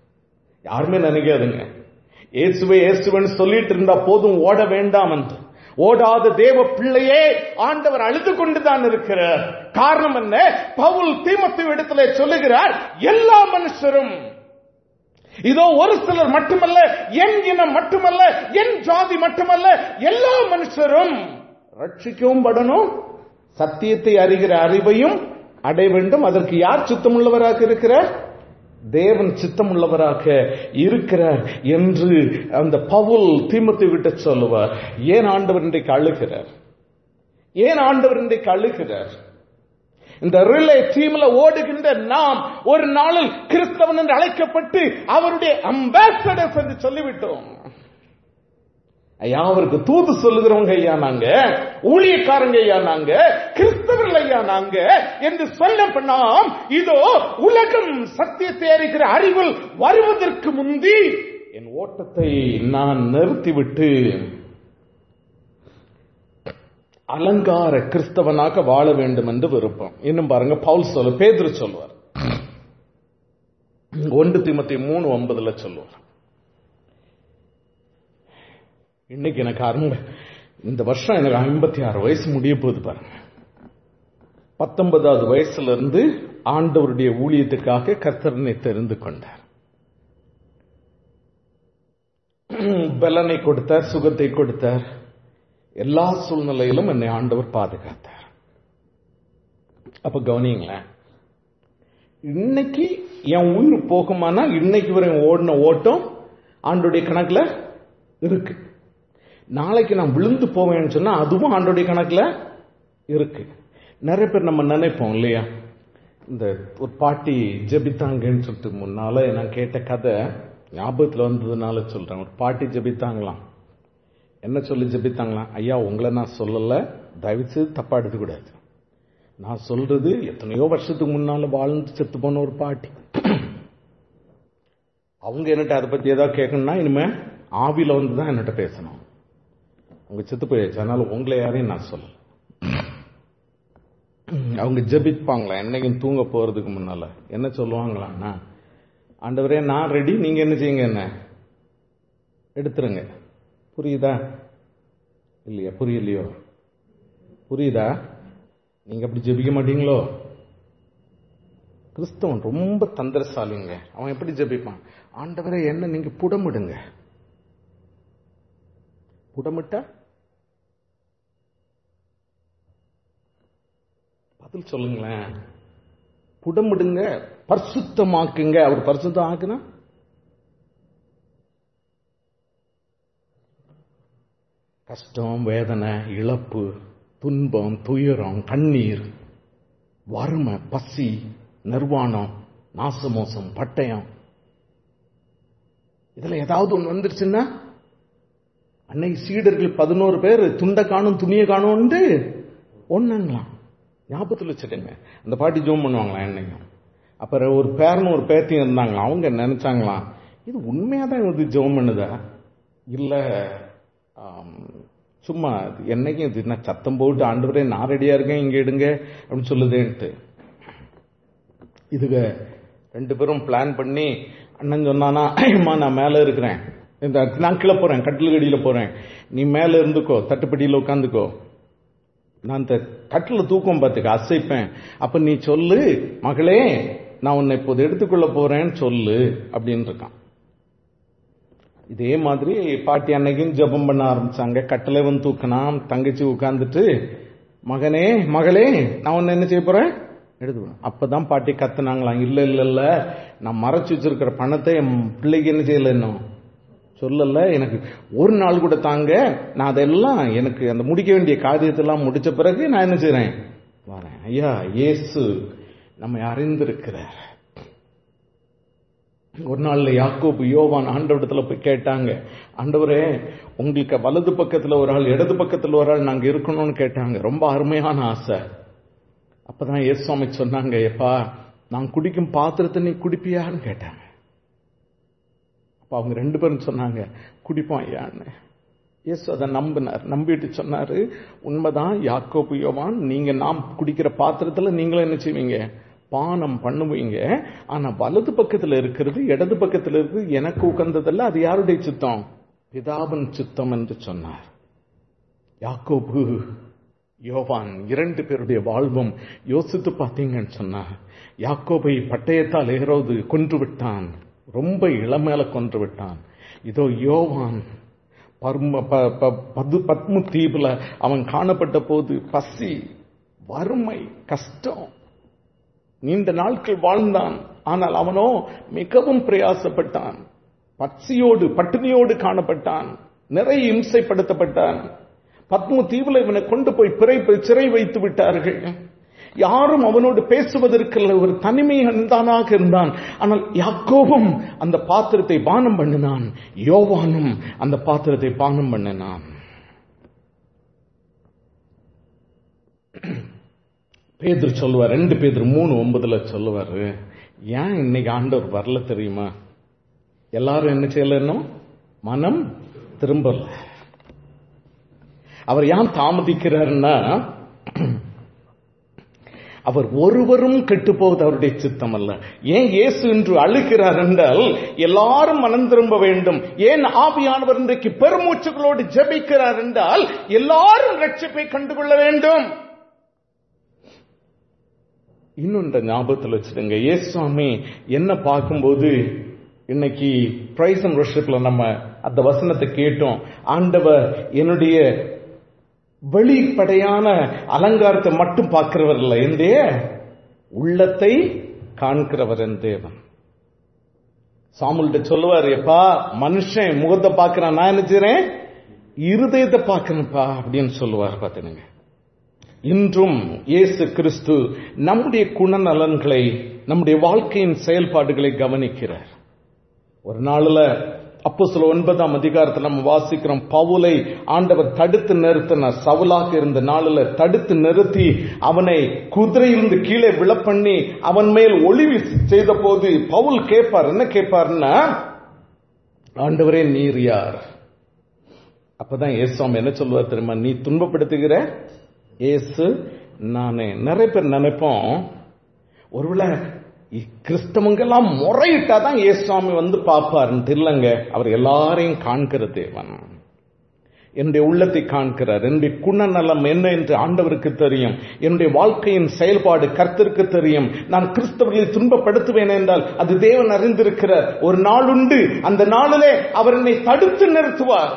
யாருமே நினைக்காதுங்க இயேசுவே இயேசுவன் சொல்லிட்டு இருந்தா போதும் ஓட வேண்டாம் என்று ஓடாத தேவ பிள்ளையே ஆண்டவர் அழுது கொண்டுதான் இருக்கிறார் காரணம் என்ன பவுல் தீமத்து இடத்துல சொல்லுகிறார் எல்லா மனுஷரும் இதோ ஒரு சிலர் மட்டுமல்ல என் இனம் மட்டுமல்ல என் ஜாதி மட்டுமல்ல எல்லா மனுஷரும் ரட்சிக்கவும் படணும் சத்தியத்தை அறிகிற அறிவையும் அடைய வேண்டும் அதற்கு யார் சுத்தமுள்ளவராக இருக்கிறார் தேவன் சித்தமுள்ளவராக இருக்கிறார் என்று அந்த பவுல் தீமத்தை விட்டு சொல்லுவார் ஏன் ஆண்டவர் இன்றைக்கு அழுகிறார் ஏன் ஆண்டவர் இன்றைக்கு அழுகிறார் இந்த ரிலே டீம்ல ஓடுகின்ற நாம் ஒரு நாளில் கிறிஸ்தவன் என்று அழைக்கப்பட்டு அவருடைய அம்பாசடர்ஸ் என்று சொல்லிவிட்டோம் ஐயா அவருக்கு தூது சொல்லுகிறவங்க ஐயா நாங்க ஊழியக்காரங்க ஐயா நாங்க கிறிஸ்தவர்கள் ஐயா நாங்க என்று சொல்ல நாம் இதோ உலகம் சத்தியத்தை அறிகிற அறிவில் வருவதற்கு முந்தி என் ஓட்டத்தை நான் நிறுத்திவிட்டு அலங்கார கிறிஸ்தவனாக வாழ வேண்டும் என்று விருப்பம் இன்னும் பாருங்க பவுல் சொல்ல பேதுரு சொல்வார் ஒன்று திமத்தி மூணு ஒன்பதுல சொல்லுவார் இன்னைக்கு எனக்கு அருமை இந்த வருஷம் எனக்கு ஐம்பத்தி ஆறு வயசு முடிய போகுது பாருங்க பத்தொன்பதாவது வயசுல இருந்து ஆண்டவருடைய ஊழியத்துக்காக கர்த்தரனை தெரிந்து கொண்டார் பலனை கொடுத்தார் சுகத்தை கொடுத்தார் எல்லா சூழ்நிலையிலும் என்னை ஆண்டவர் பாதுகாத்தார் அப்ப கவனிங்களேன் இன்னைக்கு என் உயிர் போகுமானா இன்னைக்கு வரை ஓடின ஓட்டம் ஆண்டுடைய கணக்குல இருக்கு நாளைக்கு நான் விழுந்து போவேன்னு சொன்னா அதுவும் ஆண்டோடைய கணக்குல இருக்கு நிறைய பேர் நம்ம நினைப்போம் இல்லையா இந்த ஒரு பாட்டி ஜெபித்தாங்கன்னு சொல்லிட்டு முன்னால நான் கேட்ட கதை ஞாபகத்தில் வந்ததுனால சொல்றேன் ஒரு பாட்டி ஜெபித்தாங்களாம் என்ன சொல்லி ஜெபித்தாங்களாம் ஐயா உங்களை நான் சொல்லல தயவு செய்து தப்பா எடுத்துக்கூடாது நான் சொல்றது எத்தனையோ வருஷத்துக்கு முன்னால வாழ்ந்து செத்து போன ஒரு பாட்டி அவங்க என்னட்ட அதை பத்தி ஏதாவது கேட்கணும்னா இனிமே ஆவில வந்து தான் என்னட்ட பேசணும் அவங்க செத்து போயாச்சு அதனால உங்களை யாரையும் நான் சொல்லல அவங்க ஜபிப்பாங்களா என்னைக்கும் தூங்க போறதுக்கு முன்னால என்ன சொல்லுவாங்களான்னா ஆண்டவரே நான் ரெடி நீங்க என்ன செய்யுங்க என்ன எடுத்துருங்க புரியுதா இல்லையா புரியலையோ புரியுதா நீங்க அப்படி ஜெபிக்க மாட்டீங்களோ கிறிஸ்தவன் ரொம்ப தந்திரசாலிங்க அவன் எப்படி ஜெபிப்பான் ஆண்டவரே என்ன நீங்க புடமிடுங்க புடமிட்டா பதில் சொல்லுங்களேன் புடமிடுங்க பரிசுத்தமாக்குங்க அவர் பரிசுத்தம் ஆக்குனா கஷ்டம் வேதனை இழப்பு துன்பம் துயரம் கண்ணீர் வறுமை பசி நிர்வாணம் நாசமோசம் பட்டயம் இதுல ஏதாவது ஒன்று வந்துருச்சுன்னா அன்னைக்கு சீடர்கள் பதினோரு பேர் துண்டை காணும் துணியை காணும்னு ஒண்ணுங்களாம் ஞாபகத்தில் வச்சுக்கோங்க அந்த பாட்டி ஜோம் பண்ணுவாங்களாம் என்னைக்கும் அப்புறம் ஒரு பேரனும் ஒரு பேத்தியும் இருந்தாங்களாம் அவங்க நினைச்சாங்களாம் இது உண்மையா தான் இது ஜோம் பண்ணுதா இல்ல சும்மா என்னைக்கும் இது என்ன சத்தம் போட்டு ஆண்டு நான் ரெடியா இருக்கேன் இங்க எடுங்க அப்படின்னு சொல்லுதேன்ட்டு இதுக ரெண்டு பேரும் பிளான் பண்ணி அண்ணன் சொன்னானா அம்மா நான் மேல இருக்கிறேன் இந்த நான் கீழே போறேன் கட்டில் கடியில போறேன் நீ மேல இருந்துக்கோ தட்டுப்படியில உட்காந்துக்கோ நான் இந்த கட்டில் தூக்கம் பார்த்துக்க அசைப்பேன் அப்ப நீ சொல்லு மகளே நான் உன்னை இப்போது எடுத்துக்கொள்ள போறேன்னு சொல்லு அப்படின்னு இருக்கான் இதே மாதிரி பாட்டி அன்னைக்கும் ஜபம் பண்ண ஆரம்பிச்சாங்க கட்டளை வந்து தூக்கினான் தங்கச்சி உட்கார்ந்துட்டு மகனே மகளே நான் உன்னை என்ன செய்ய போறேன் எடுத்துக்கணும் அப்பதான் பாட்டி கத்துனாங்களாம் இல்ல இல்ல இல்ல நான் மறைச்சு வச்சிருக்கிற பணத்தை என் பிள்ளைக்கு என்ன செய்யல இன்னும் சொல்லல எனக்கு ஒரு நாள் கூட தாங்க நான் அதெல்லாம் எனக்கு அந்த முடிக்க வேண்டிய காரியத்தெல்லாம் முடிச்ச பிறகு நான் என்ன செய்றேன் வரேன் ஐயா இயேசு நம்மை அறிந்திருக்கிறார் ஒரு நாள்ல யாக்கோபு யோவான் ஆண்டவடத்துல போய் கேட்டாங்க ஆண்டவரே உங்களுக்கு வலது பக்கத்துல ஒரு ஆள் இடது பக்கத்துல ஒரு ஆள் நாங்க இருக்கணும்னு கேட்டாங்க ரொம்ப அருமையான ஆசை அப்பதான் இயேசுவாமி சொன்னாங்க எப்பா நான் குடிக்கும் பாத்திரத்தை நீ குடிப்பியான்னு கேட்டாங்க அப்ப அவங்க ரெண்டு பேரும் சொன்னாங்க குடிப்போம் ஐயான்னு இயேசு அதை நம்பினார் நம்பிட்டு சொன்னாரு உண்மைதான் யாக்கோபு யோவான் நீங்க நாம் குடிக்கிற பாத்திரத்துல நீங்களும் என்ன செய்வீங்க பானம் பண்ணுவீங்க ஆனா வலது பக்கத்துல இருக்கிறது இடது பக்கத்துல இருக்கிறது எனக்கு உகந்ததல்ல அது யாருடைய சித்தம் பிதாவின் சித்தம் என்று சொன்னார் யாக்கோபு யோவான் இரண்டு பேருடைய வாழ்வும் யோசித்து பார்த்தீங்கன்னு சொன்னா யாக்கோபை பட்டயத்தால் ஏரோது கொன்று விட்டான் ரொம்ப இளமேல கொன்று விட்டான் இதோ யோவான் பர்ம ப- ப- பது பத்மு தீவுல அவன் காணப்பட்ட போது பசி வறுமை கஷ்டம் நீண்ட நாட்கள் வாழ்ந்தான் ஆனால் அவனோ மிகவும் பிரயாசப்பட்டான் பசியோடு பட்டினியோடு காணப்பட்டான் நிறைய இம்சைப்படுத்தப்பட்டான் பத்மு தீவுல இவனை கொண்டு போய் பிறை சிறை வைத்து விட்டார்கள் யாரும் அவனோடு பேசுவதற்கில்ல ஒரு தனிமையானாக இருந்தான் ஆனால் யாக்கோவும் அந்த பாத்திரத்தை பானம் பண்ணினான் யோவானும் அந்த பாத்திரத்தை பானம் பண்ணினான் பேதர் சொல்லுவார் ரெண்டு பேதர் மூணு ஒன்பதுல சொல்லுவாரு ஏன் இன்னைக்கு ஆண்டவர் வரல தெரியுமா எல்லாரும் என்ன செய்யல இன்னும் மனம் திரும்பல அவர் ஏன் தாமதிக்கிறாருன்னா அவர் ஒருவரும் கெட்டு போவது அவருடைய சித்தம் அல்ல ஏன் இயேசு என்று அழுகிறார் என்றால் எல்லாரும் மனம் திரும்ப வேண்டும் ஏன் ஆவியானவர் இன்றைக்கு பெருமூச்சுகளோடு ஜெபிக்கிறார் என்றால் எல்லாரும் ரட்சிப்பை கண்டுகொள்ள வேண்டும் இன்னும் இந்த ஞாபகத்தில் வச்சுடுங்க ஏசுவாமி என்ன பார்க்கும்போது இன்னைக்கு பிரைஸ் அண்ட் worshipல நம்ம அந்த வசனத்தை கேட்டோம் ஆண்டவர் என்னுடைய வெளிப்படையான அலங்காரத்தை மட்டும் பார்க்கிறவர் இல்லை எந்தே உள்ளத்தை காண்கிறவர் என் தேவன் சாமுல்கிட்ட சொல்லுவார் எப்பா மனுஷன் முகத்தை பார்க்கிறான் நான் என்ன செய்றேன் இருதயத்தை பார்க்கிறேன்ப்பா அப்படின்னு சொல்லுவார் பார்த்தீங்க இன்றும் இயேசு கிறிஸ்து நம்முடைய குணநலன்களை நம்முடைய வாழ்க்கையின் செயல்பாடுகளை கவனிக்கிறார் ஒரு நாள்ல அப்போ சில ஒன்பதாம் அதிகாரத்தில் நம்ம வாசிக்கிறோம் பவுலை ஆண்டவர் தடுத்து நிறுத்தினார் சவுலாக இருந்த நாளில் தடுத்து நிறுத்தி அவனை குதிரையிலிருந்து கீழே விழப்பண்ணி அவன் மேல் ஒளிவி செய்த போது பவுல் கேட்பார் என்ன கேட்பார்னா ஆண்டவரே நீர் யார் அப்பதான் ஏசுவாமி என்ன சொல்லுவார் தெரியுமா நீ துன்பப்படுத்துகிற ஏசு நானே நிறைய பேர் நினைப்போம் ஒருவேளை இ- கிறிஸ்தவங்கெல்லாம் முறையிட்டாதான் ஏசுவாமி வந்து பார்ப்பாருன்னு இல்லைங்க அவர் எல்லாரையும் காண்கிற தேவன் என்னுடைய உள்ளத்தை காண்கிறார் என்னுடைய குணநலம் என்ன என்று ஆண்டவருக்கு தெரியும் என்னுடைய வாழ்க்கையின் செயல்பாடு கர்த்தருக்கு தெரியும் நான் கிறிஸ்தவர்களை துன்பப்படுத்துவேன் என்றால் அது தேவன் அறிந்திருக்கிறார் ஒரு நாள் உண்டு அந்த நாளிலே அவர் என்னை தடுத்து நிறுத்துவார்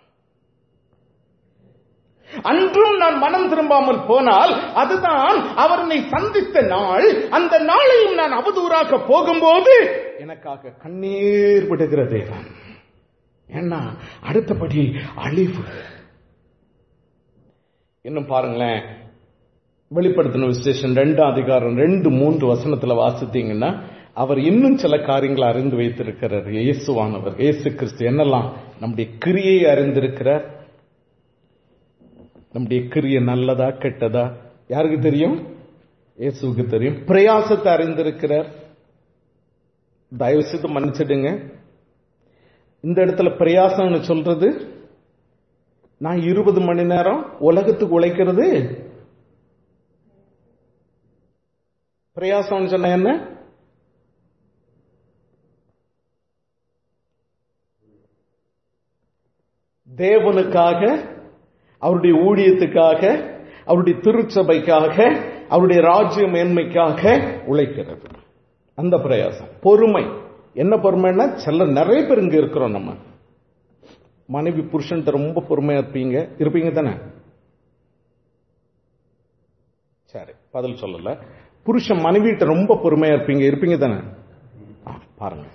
அன்றும் நான் மனம் திரும்பாமல் போனால் அதுதான் அவர் என்னை சந்தித்த நாள் அந்த நாளையும் நான் அவதூறாக போகும்போது எனக்காக கண்ணீர் விடுகிற தேவன் ஏன்னா அடுத்தபடி அழிவு இன்னும் பாருங்களேன் வெளிப்படுத்தின விசேஷம் ரெண்டாம் அதிகாரம் ரெண்டு மூன்று வசனத்துல வாசித்தீங்கன்னா அவர் இன்னும் சில காரியங்களை அறிந்து வைத்திருக்கிறார் இயேசுவானவர் இயேசு கிறிஸ்து என்னெல்லாம் நம்முடைய கிரியை அறிந்திருக்கிறார் நம்முடைய கிரிய நல்லதா கெட்டதா யாருக்கு தெரியும் இயேசுவுக்கு தெரியும் பிரயாசத்தை அறிந்திருக்கிறார் தயவு செய்து மன்னிச்சிடுங்க இந்த இடத்துல பிரயாசம்னு சொல்றது நான் இருபது மணி நேரம் உலகத்துக்கு உழைக்கிறது பிரயாசம்னு சொன்ன என்ன தேவனுக்காக அவருடைய ஊழியத்துக்காக அவருடைய திருச்சபைக்காக அவருடைய ராஜ்ய மேன்மைக்காக உழைக்கிறது அந்த பிரயாசம் பொறுமை என்ன பொறுமைன்னா சில நிறைய பேர் இங்க இருக்கிறோம் நம்ம மனைவி புருஷன் ரொம்ப பொறுமையா இருப்பீங்க இருப்பீங்க தானே சரி பதில் சொல்லல புருஷன் மனைவிட்ட ரொம்ப பொறுமையா இருப்பீங்க இருப்பீங்க தானே ஆ, பாருங்க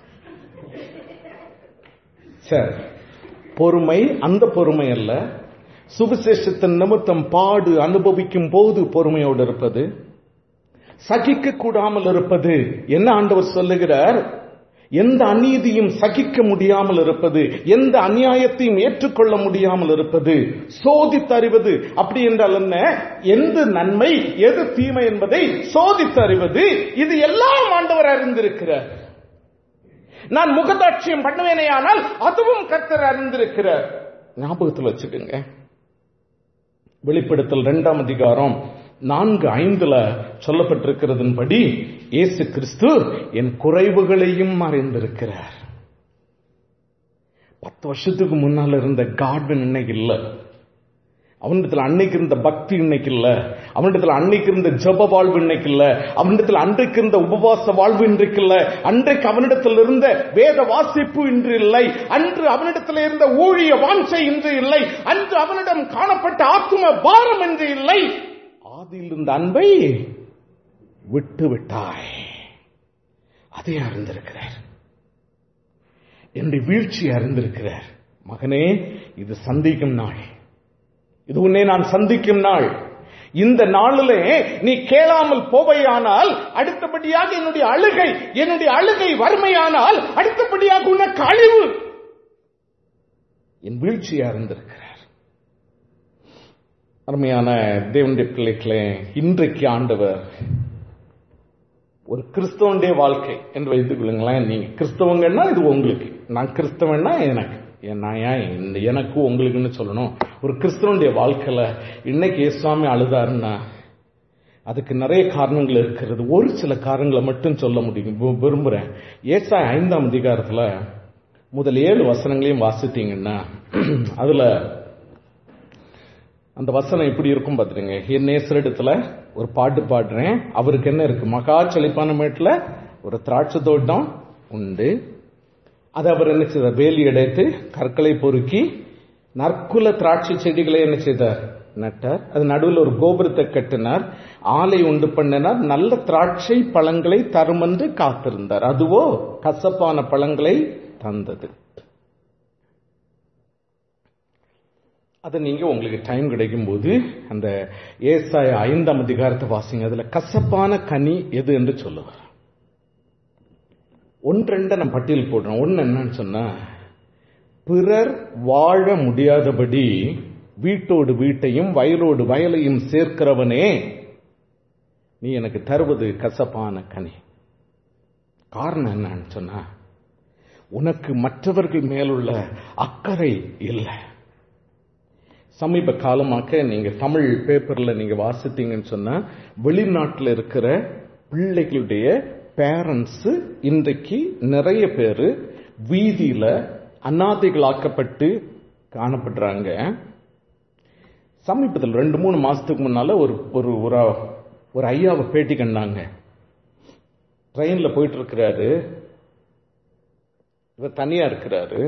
சரி பொறுமை அந்த பொறுமை அல்ல சுவிசேஷத்தின் நிமித்தம் பாடு அனுபவிக்கும் போது பொறுமையோடு இருப்பது சகிக்க கூடாமல் இருப்பது என்ன ஆண்டவர் சொல்லுகிறார் எந்த அநீதியும் சகிக்க முடியாமல் இருப்பது எந்த அநியாயத்தையும் ஏற்றுக்கொள்ள முடியாமல் இருப்பது சோதித்தறிவது அப்படி என்றால் என்ன எந்த நன்மை எது தீமை என்பதை சோதித்தறிவது இது எல்லாம் ஆண்டவர் அறிந்திருக்கிறார் நான் முகதாட்சியம் பண்ணுவேனே ஆனால் அதுவும் கர்த்தர் அறிந்திருக்கிறார் ஞாபகத்தில் வச்சுக்கோங்க வெளிப்படுத்தல் இரண்டாம் அதிகாரம் நான்கு ஐந்துல சொல்லப்பட்டிருக்கிறதன்படி இயேசு கிறிஸ்து என் குறைவுகளையும் அறிந்திருக்கிறார் பத்து வருஷத்துக்கு முன்னால இருந்த காட்வின் இன்னைக்கு இல்ல அவனிடத்துல அன்னைக்கு இருந்த பக்தி இன்னைக்கு இல்ல அவனிடத்துல அன்னைக்கு இருந்த ஜப வாழ்வு இன்னைக்கு இல்ல அவனிடத்துல அன்றைக்கு இருந்த உபவாச வாழ்வு இன்றைக்கு இல்ல அன்றைக்கு அவனிடத்தில் இருந்த வேத வாசிப்பு இன்று இல்லை அன்று அவனிடத்தில் இருந்த ஊழிய வாஞ்சை இன்று இல்லை அன்று அவனிடம் காணப்பட்ட ஆத்தும பாரம் இன்று இல்லை ஆதியில் இருந்த அன்பை விட்டு விட்டாய் அதை அறிந்திருக்கிறார் என்னுடைய வீழ்ச்சியை அறிந்திருக்கிறார் மகனே இது சந்திக்கும் நாள் இது உன்னை நான் சந்திக்கும் நாள் இந்த நாளிலே நீ கேளாமல் போவையானால் அடுத்தபடியாக என்னுடைய அழுகை என்னுடைய அழுகை வறுமையானால் அடுத்தபடியாக உனக்கு அழிவு என் வீழ்ச்சியை அறிந்திருக்கிறார் அருமையான தேவனுடைய பிள்ளைகளே இன்றைக்கு ஆண்டவர் ஒரு கிறிஸ்தவனுடைய வாழ்க்கை என்று வைத்துக் கொள்ளுங்களேன் நீங்க கிறிஸ்தவங்கன்னா இது உங்களுக்கு நான் கிறிஸ்தவன்னா எனக்கு நான் ஏன் இந்த எனக்கு உங்களுக்குன்னு சொல்லணும் ஒரு கிறிஸ்தவனுடைய வாழ்க்கையில இன்னைக்கு இயேசுவாமி அழுதாருன்னா அதுக்கு நிறைய காரணங்கள் இருக்கிறது ஒரு சில காரணங்களை மட்டும் சொல்ல முடியும் விரும்புறேன் ஏசாய் ஐந்தாம் அதிகாரத்துல முதல் ஏழு வசனங்களையும் வாசித்தீங்கன்னா அதுல அந்த வசனம் எப்படி இருக்கும் பாத்துருங்க என் நேசரிடத்துல ஒரு பாட்டு பாடுறேன் அவருக்கு என்ன இருக்கு மகா செழிப்பான மேட்டுல ஒரு திராட்சை தோட்டம் உண்டு அதை அவர் என்ன செய்தார் வேலி அடைத்து கற்களை பொறுக்கி நற்குல திராட்சை செடிகளை என்ன செய்தார் நட்டார் அது நடுவில் ஒரு கோபுரத்தை கட்டினார் ஆலை உண்டு பண்ணினார் நல்ல திராட்சை பழங்களை தருமென்று காத்திருந்தார் அதுவோ கசப்பான பழங்களை தந்தது அதை நீங்க உங்களுக்கு டைம் கிடைக்கும் போது அந்த ஏசாய ஐந்தாம் அதிகாரத்தை வாசிங்க அதுல கசப்பான கனி எது என்று சொல்லுவார் ஒன்றெண்ட நான் பட்டியல் போடுறேன் ஒன்னு என்னன்னு சொன்னா பிறர் வாழ முடியாதபடி வீட்டோடு வீட்டையும் வயலோடு வயலையும் சேர்க்கிறவனே நீ எனக்கு தருவது கசப்பான கனி காரணம் என்னன்னு சொன்னா உனக்கு மற்றவர்கள் மேலுள்ள அக்கறை இல்லை சமீப காலமாக நீங்க தமிழ் பேப்பர்ல நீங்க வாசித்தீங்கன்னு சொன்னா வெளிநாட்டில் இருக்கிற பிள்ளைகளுடைய பேரண்ட்ஸ் இன்றைக்கு நிறைய பேர் வீதியில அநாதைகளாக்கப்பட்டு காணப்படுறாங்க சமீபத்தில் ரெண்டு மூணு மாசத்துக்கு முன்னால ஒரு ஒரு ஒரு ஐயாவை பேட்டி கண்டாங்க ட்ரெயின்ல போயிட்டு இருக்கிறாரு இவர் தனியா இருக்கிறாரு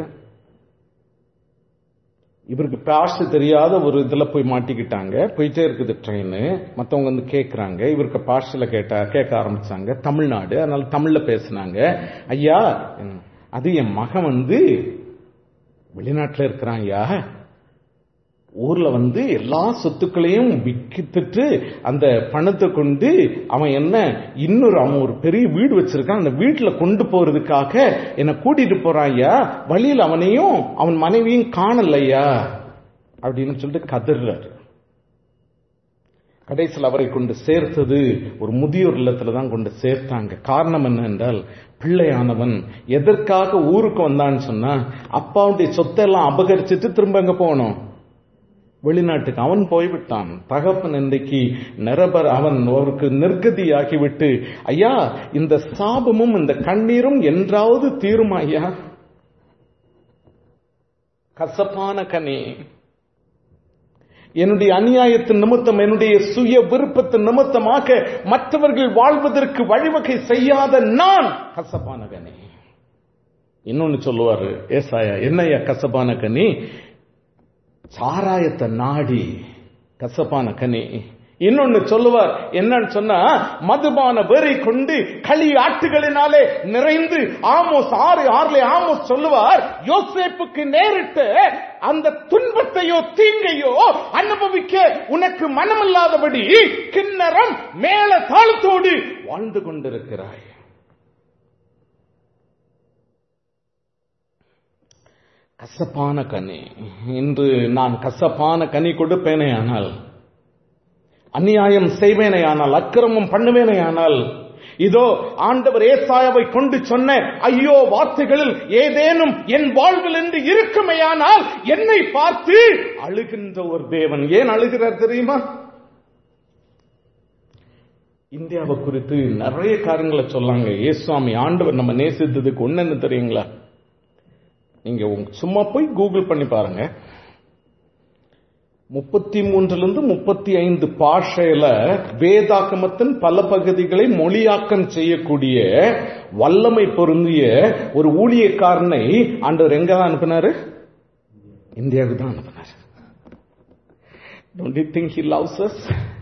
இவருக்கு பாஷ தெரியாத ஒரு இதுல போய் மாட்டிக்கிட்டாங்க போயிட்டே இருக்குது ட்ரெயின் மத்தவங்க வந்து கேட்கறாங்க இவருக்கு பாஷையில கேட்டா கேட்க ஆரம்பிச்சாங்க தமிழ்நாடு அதனால தமிழ்ல பேசினாங்க ஐயா அது என் மகன் வந்து வெளிநாட்டுல இருக்கிறான் ஐயா ஊர்ல வந்து எல்லா சொத்துக்களையும் விக்கித்துட்டு அந்த பணத்தை கொண்டு அவன் என்ன இன்னொரு அவன் ஒரு பெரிய வீடு வச்சிருக்கான் அந்த வீட்டுல கொண்டு போறதுக்காக என்ன கூட்டிட்டு போறான் ஐயா வழியில் அவனையும் அவன் மனைவியும் காணலையா அப்படின்னு சொல்லிட்டு கதறாரு கடைசியில் அவரை கொண்டு சேர்த்தது ஒரு முதியோர் இல்லத்துல தான் கொண்டு சேர்த்தாங்க காரணம் என்ன என்றால் பிள்ளையானவன் எதற்காக ஊருக்கு வந்தான்னு சொன்னா அப்பாவுடைய சொத்தெல்லாம் அபகரிச்சுட்டு திரும்ப அங்க போகணும் வெளிநாட்டுக்கு அவன் போய்விட்டான் தகப்பன் இன்றைக்கு நிரபர் அவன் அவருக்கு நிர்கதியாகிவிட்டு ஐயா இந்த சாபமும் இந்த கண்ணீரும் என்றாவது தீருமா ஐயா கசப்பான கனி என்னுடைய அநியாயத்தின் நிமித்தம் என்னுடைய சுய விருப்பத்தின் நிமித்தமாக மற்றவர்கள் வாழ்வதற்கு வழிவகை செய்யாத நான் கசப்பான கனி இன்னொன்னு சொல்லுவாரு ஏசாயா என்னையா கசப்பான கனி சாராயத்தை நாடி கசப்பான கனி இன்னொன்னு சொல்லுவார் என்னன்னு சொன்னா மதுபான வெறி கொண்டு களி ஆட்டுகளினாலே நிறைந்து ஆமோஸ் ஆறு ஆறுல ஆமோஸ் சொல்லுவார் யோசேப்புக்கு நேரிட்டு அந்த துன்பத்தையோ தீங்கையோ அனுபவிக்க உனக்கு மனமில்லாதபடி கிண்ணறம் மேல தாளத்தோடு வாழ்ந்து கொண்டிருக்கிறாய் கசப்பான கனி இன்று நான் கசப்பான கனி கொடுப்பேனே ஆனால் அநியாயம் செய்வேனே ஆனால் அக்கிரமம் பண்ணுவேனே ஆனால் இதோ ஆண்டவர் ஏசாயாவை கொண்டு சொன்ன ஐயோ வார்த்தைகளில் ஏதேனும் என் வாழ்வில் என்று இருக்குமையானால் என்னை பார்த்து அழுகின்ற ஒரு தேவன் ஏன் அழுகிறார் தெரியுமா இந்தியாவை குறித்து நிறைய காரியங்களை சொல்லாங்க ஏசுவாமி ஆண்டவர் நம்ம நேசித்ததுக்கு ஒன்னு தெரியுங்களா நீங்க சும்மா போய் கூகுள் பண்ணி பாருங்க முப்பத்தி மூன்றிலிருந்து முப்பத்தி ஐந்து பாஷையில வேதாகமத்தின் பல பகுதிகளை மொழியாக்கம் செய்யக்கூடிய வல்லமை பொருந்திய ஒரு ஊழியக்காரனை ஆண்டவர் எங்க தான் அனுப்பினாரு இந்தியாவுக்கு தான் அனுப்பினார் don't you think he loves us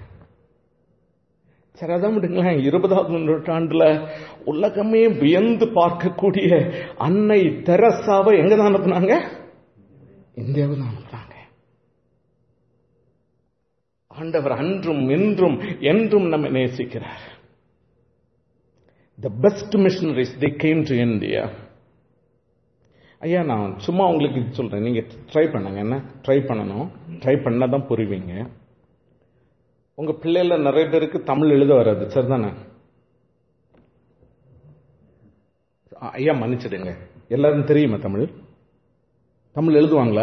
சரி அதான் விடுங்களேன் இருபதாவது நூற்றாண்டுல உலகமே வியந்து பார்க்கக்கூடிய அன்னை தெரசாவை எங்க தான் அனுப்புனாங்க இந்தியாவுக்கு தான் அனுப்புனாங்க ஆண்டவர் அன்றும் இன்றும் என்றும் நம்ம நேசிக்கிறார் the best missionaries the came to India ஐயா நான் சும்மா உங்களுக்கு சொல்றேன் நீங்க ட்ரை பண்ணுங்க என்ன ட்ரை பண்ணணும் ட்ரை பண்ணாதான் புரிவீங்க உங்க பிள்ளைல நிறைய பேருக்கு தமிழ் எழுத வராது சரிதானே ஐயா மன்னிச்சிடுங்க எல்லாரும் தெரியுமா தமிழ் தமிழ் எழுதுவாங்களா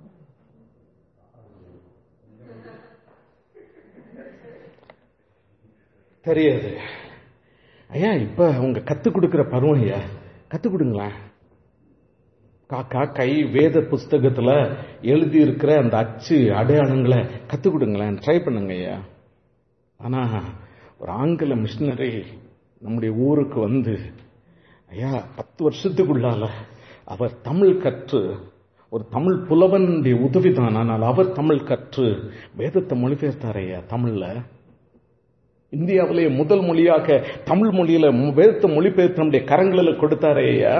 தெரியாது ஐயா இப்ப உங்க கத்து கொடுக்கிற பருவம் ஐயா கத்து கொடுங்களேன் காக்கா கை வேத புஸ்தகத்துல எழுதி இருக்கிற அந்த அச்சு அடையாளங்களை கத்து கொடுங்களேன் ட்ரை பண்ணுங்க ஐயா ஆனா ஒரு ஆங்கில மிஷினரி நம்முடைய ஊருக்கு வந்து ஐயா பத்து வருஷத்துக்குள்ளால அவர் தமிழ் கற்று ஒரு தமிழ் புலவனுடைய உதவிதான் ஆனால் அவர் தமிழ் கற்று வேதத்தை மொழிபெயர்த்தார் ஐயா தமிழ்ல இந்தியாவிலேயே முதல் மொழியாக தமிழ் மொழியில வேதத்தை மொழிபெயர்த்து நம்முடைய கரங்களில் கொடுத்தாரே ஐயா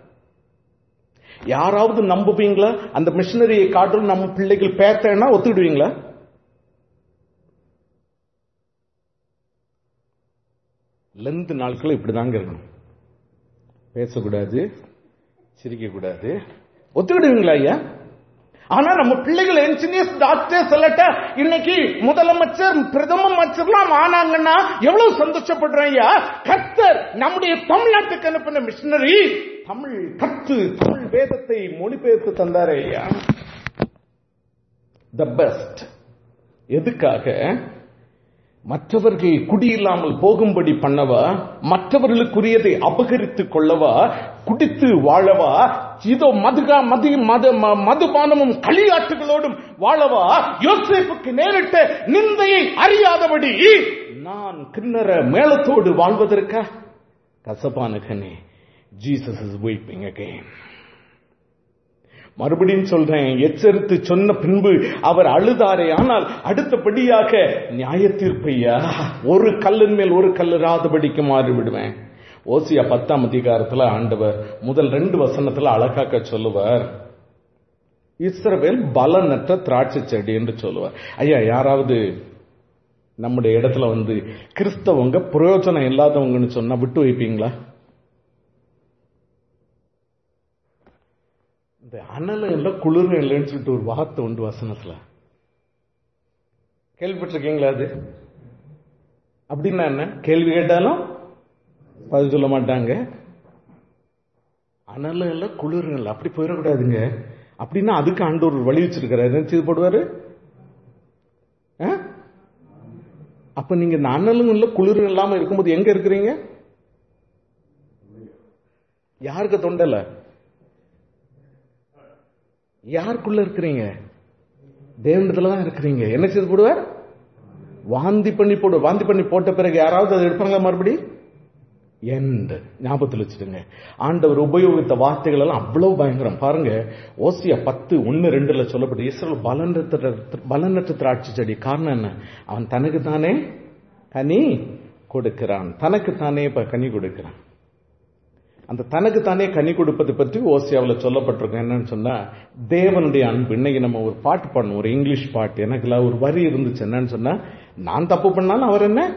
யாராவது நம்புவீங்களா அந்த மிஷினரியை காட்டும் நம்ம பிள்ளைகள் பேத்தனா ஒத்துடுவீங்களா லென்த் நாட்கள் இப்படிதாங்க இருக்கணும் பேசக்கூடாது சிரிக்கக்கூடாது ஒத்துக்கிடுவீங்களா ஐயா ஆனா நம்ம பிள்ளைகள் என்ஜினியர்ஸ் டாக்டர் சொல்லட்ட இன்னைக்கு முதலமைச்சர் பிரதம அமைச்சர்லாம் ஆனாங்கன்னா எவ்வளவு சந்தோஷப்படுறோம் ஐயா கர்த்தர் நம்முடைய தமிழ்நாட்டுக்கு அனுப்பின மிஷினரி தமிழ் கத்து தமிழ் வேதத்தை மொழிபெயர்த்து தந்தாரே ஐயா த பெஸ்ட் எதுக்காக மற்றவர்கள் குடியில்லாமல் போகும்படி பண்ணவா மற்றவர்களுக்குரியதை அபகரித்துக் கொள்ளவா குடித்து வாழவா இதோ மதுகா மது மது மதுபானமும் களியாட்டுகளோடும் வாழவா யோசேப்புக்கு நேரிட்ட நிந்தையை அறியாதபடி நான் கிண்ணற மேளத்தோடு வாழ்வதற்கா கசப்பான கண்ணே ஜீசஸ் இஸ் வெயிப்பிங் அகைன் மறுபடியும் சொல்றேன் எச்சரித்து சொன்ன பின்பு அவர் அழுதாரே ஆனால் அடுத்தபடியாக நியாய தீர்ப்பையா ஒரு கல்லின் மேல் ஒரு கல்லிராதபடிக்கு மாறி விடுவேன் ஓசியா பத்தாம் அதிகாரத்துல ஆண்டவர் முதல் ரெண்டு வசனத்துல அழகாக்க சொல்லுவார் இஸ்ரவேல் பலனற்ற திராட்சை செடி என்று சொல்லுவார் ஐயா யாராவது நம்முடைய இடத்துல வந்து கிறிஸ்தவங்க பிரயோஜனம் இல்லாதவங்கன்னு சொன்னா விட்டு வைப்பீங்களா இந்த அனலும் இல்லை குளிரும் இல்லைன்னு சொல்லிட்டு ஒரு வார்த்தை உண்டு வசனத்துல கேள்விப்பட்டிருக்கீங்களா அது அப்படின்னா என்ன கேள்வி கேட்டாலும் பதில் சொல்ல மாட்டாங்க அனலும் இல்லை குளிரும் இல்லை அப்படி போயிடக்கூடாதுங்க அப்படின்னா அதுக்கு ஆண்டு ஒரு வழி வச்சிருக்கிறாரு என்ன செய்து போடுவாரு அப்ப நீங்க இந்த அனலும் இல்லை குளிரும் இல்லாம இருக்கும்போது எங்க இருக்கிறீங்க யாருக்கு தொண்டல யாருக்குள்ள இருக்கிறீங்க தேவனத்துல தான் இருக்கிறீங்க என்ன செய்து போடுவார் வாந்தி பண்ணி போடு வாந்தி பண்ணி போட்ட பிறகு யாராவது அதை எடுப்பாங்களா மறுபடி எண்ட் ஞாபகத்தில் வச்சுடுங்க ஆண்டவர் உபயோகித்த வார்த்தைகள் எல்லாம் அவ்வளவு பயங்கரம் பாருங்க ஓசியா பத்து ஒன்னு ரெண்டுல சொல்லப்பட்டு இஸ்ரேல் பலனற்ற பலனற்ற திராட்சை செடி காரணம் என்ன அவன் தனக்கு தானே கனி கொடுக்கிறான் தனக்கு தானே இப்ப கனி கொடுக்கிறான் அந்த தனக்கு தானே கனி கொடுப்பது பற்றி ஓசியாவில் சொல்லப்பட்டிருக்கும் என்னன்னு சொன்னா தேவனுடைய அன்பு இன்னைக்கு நம்ம ஒரு பாட்டு பாடணும் ஒரு இங்கிலீஷ் பாட்டு எனக்குல ஒரு வரி இருந்துச்சு என்னன்னு சொன்னா நான் தப்பு பண்ணாலும் அவர் என்ன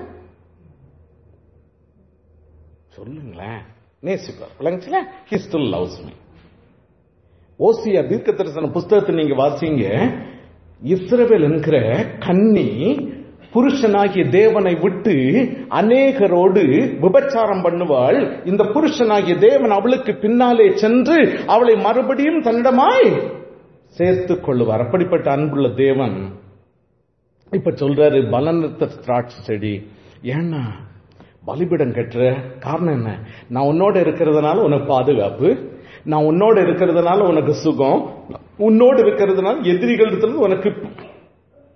சொல்லுங்களேன் நேசிப்பார் விளங்குச்சுல ஹி ஸ்டில் லவ்ஸ் மீ ஓசியா தீர்க்க தரிசன புஸ்தகத்தை நீங்க வாசிங்க இஸ்ரவேல் என்கிற கன்னி புருஷனாகிய தேவனை விட்டு அநேகரோடு விபச்சாரம் பண்ணுவாள் இந்த புருஷனாகிய தேவன் அவளுக்கு பின்னாலே சென்று அவளை மறுபடியும் தன்னிடமாய் சேர்த்துக் கொள்ளுவார் அப்படிப்பட்ட அன்புள்ள தேவன் இப்ப சொல்றாரு பலனத்த திராட்சை செடி ஏன்னா பலிபிடம் கட்டுற காரணம் என்ன நான் உன்னோட இருக்கிறதுனால உனக்கு பாதுகாப்பு நான் உன்னோட இருக்கிறதுனால உனக்கு சுகம் உன்னோடு இருக்கிறதுனால எதிரிகள் உனக்கு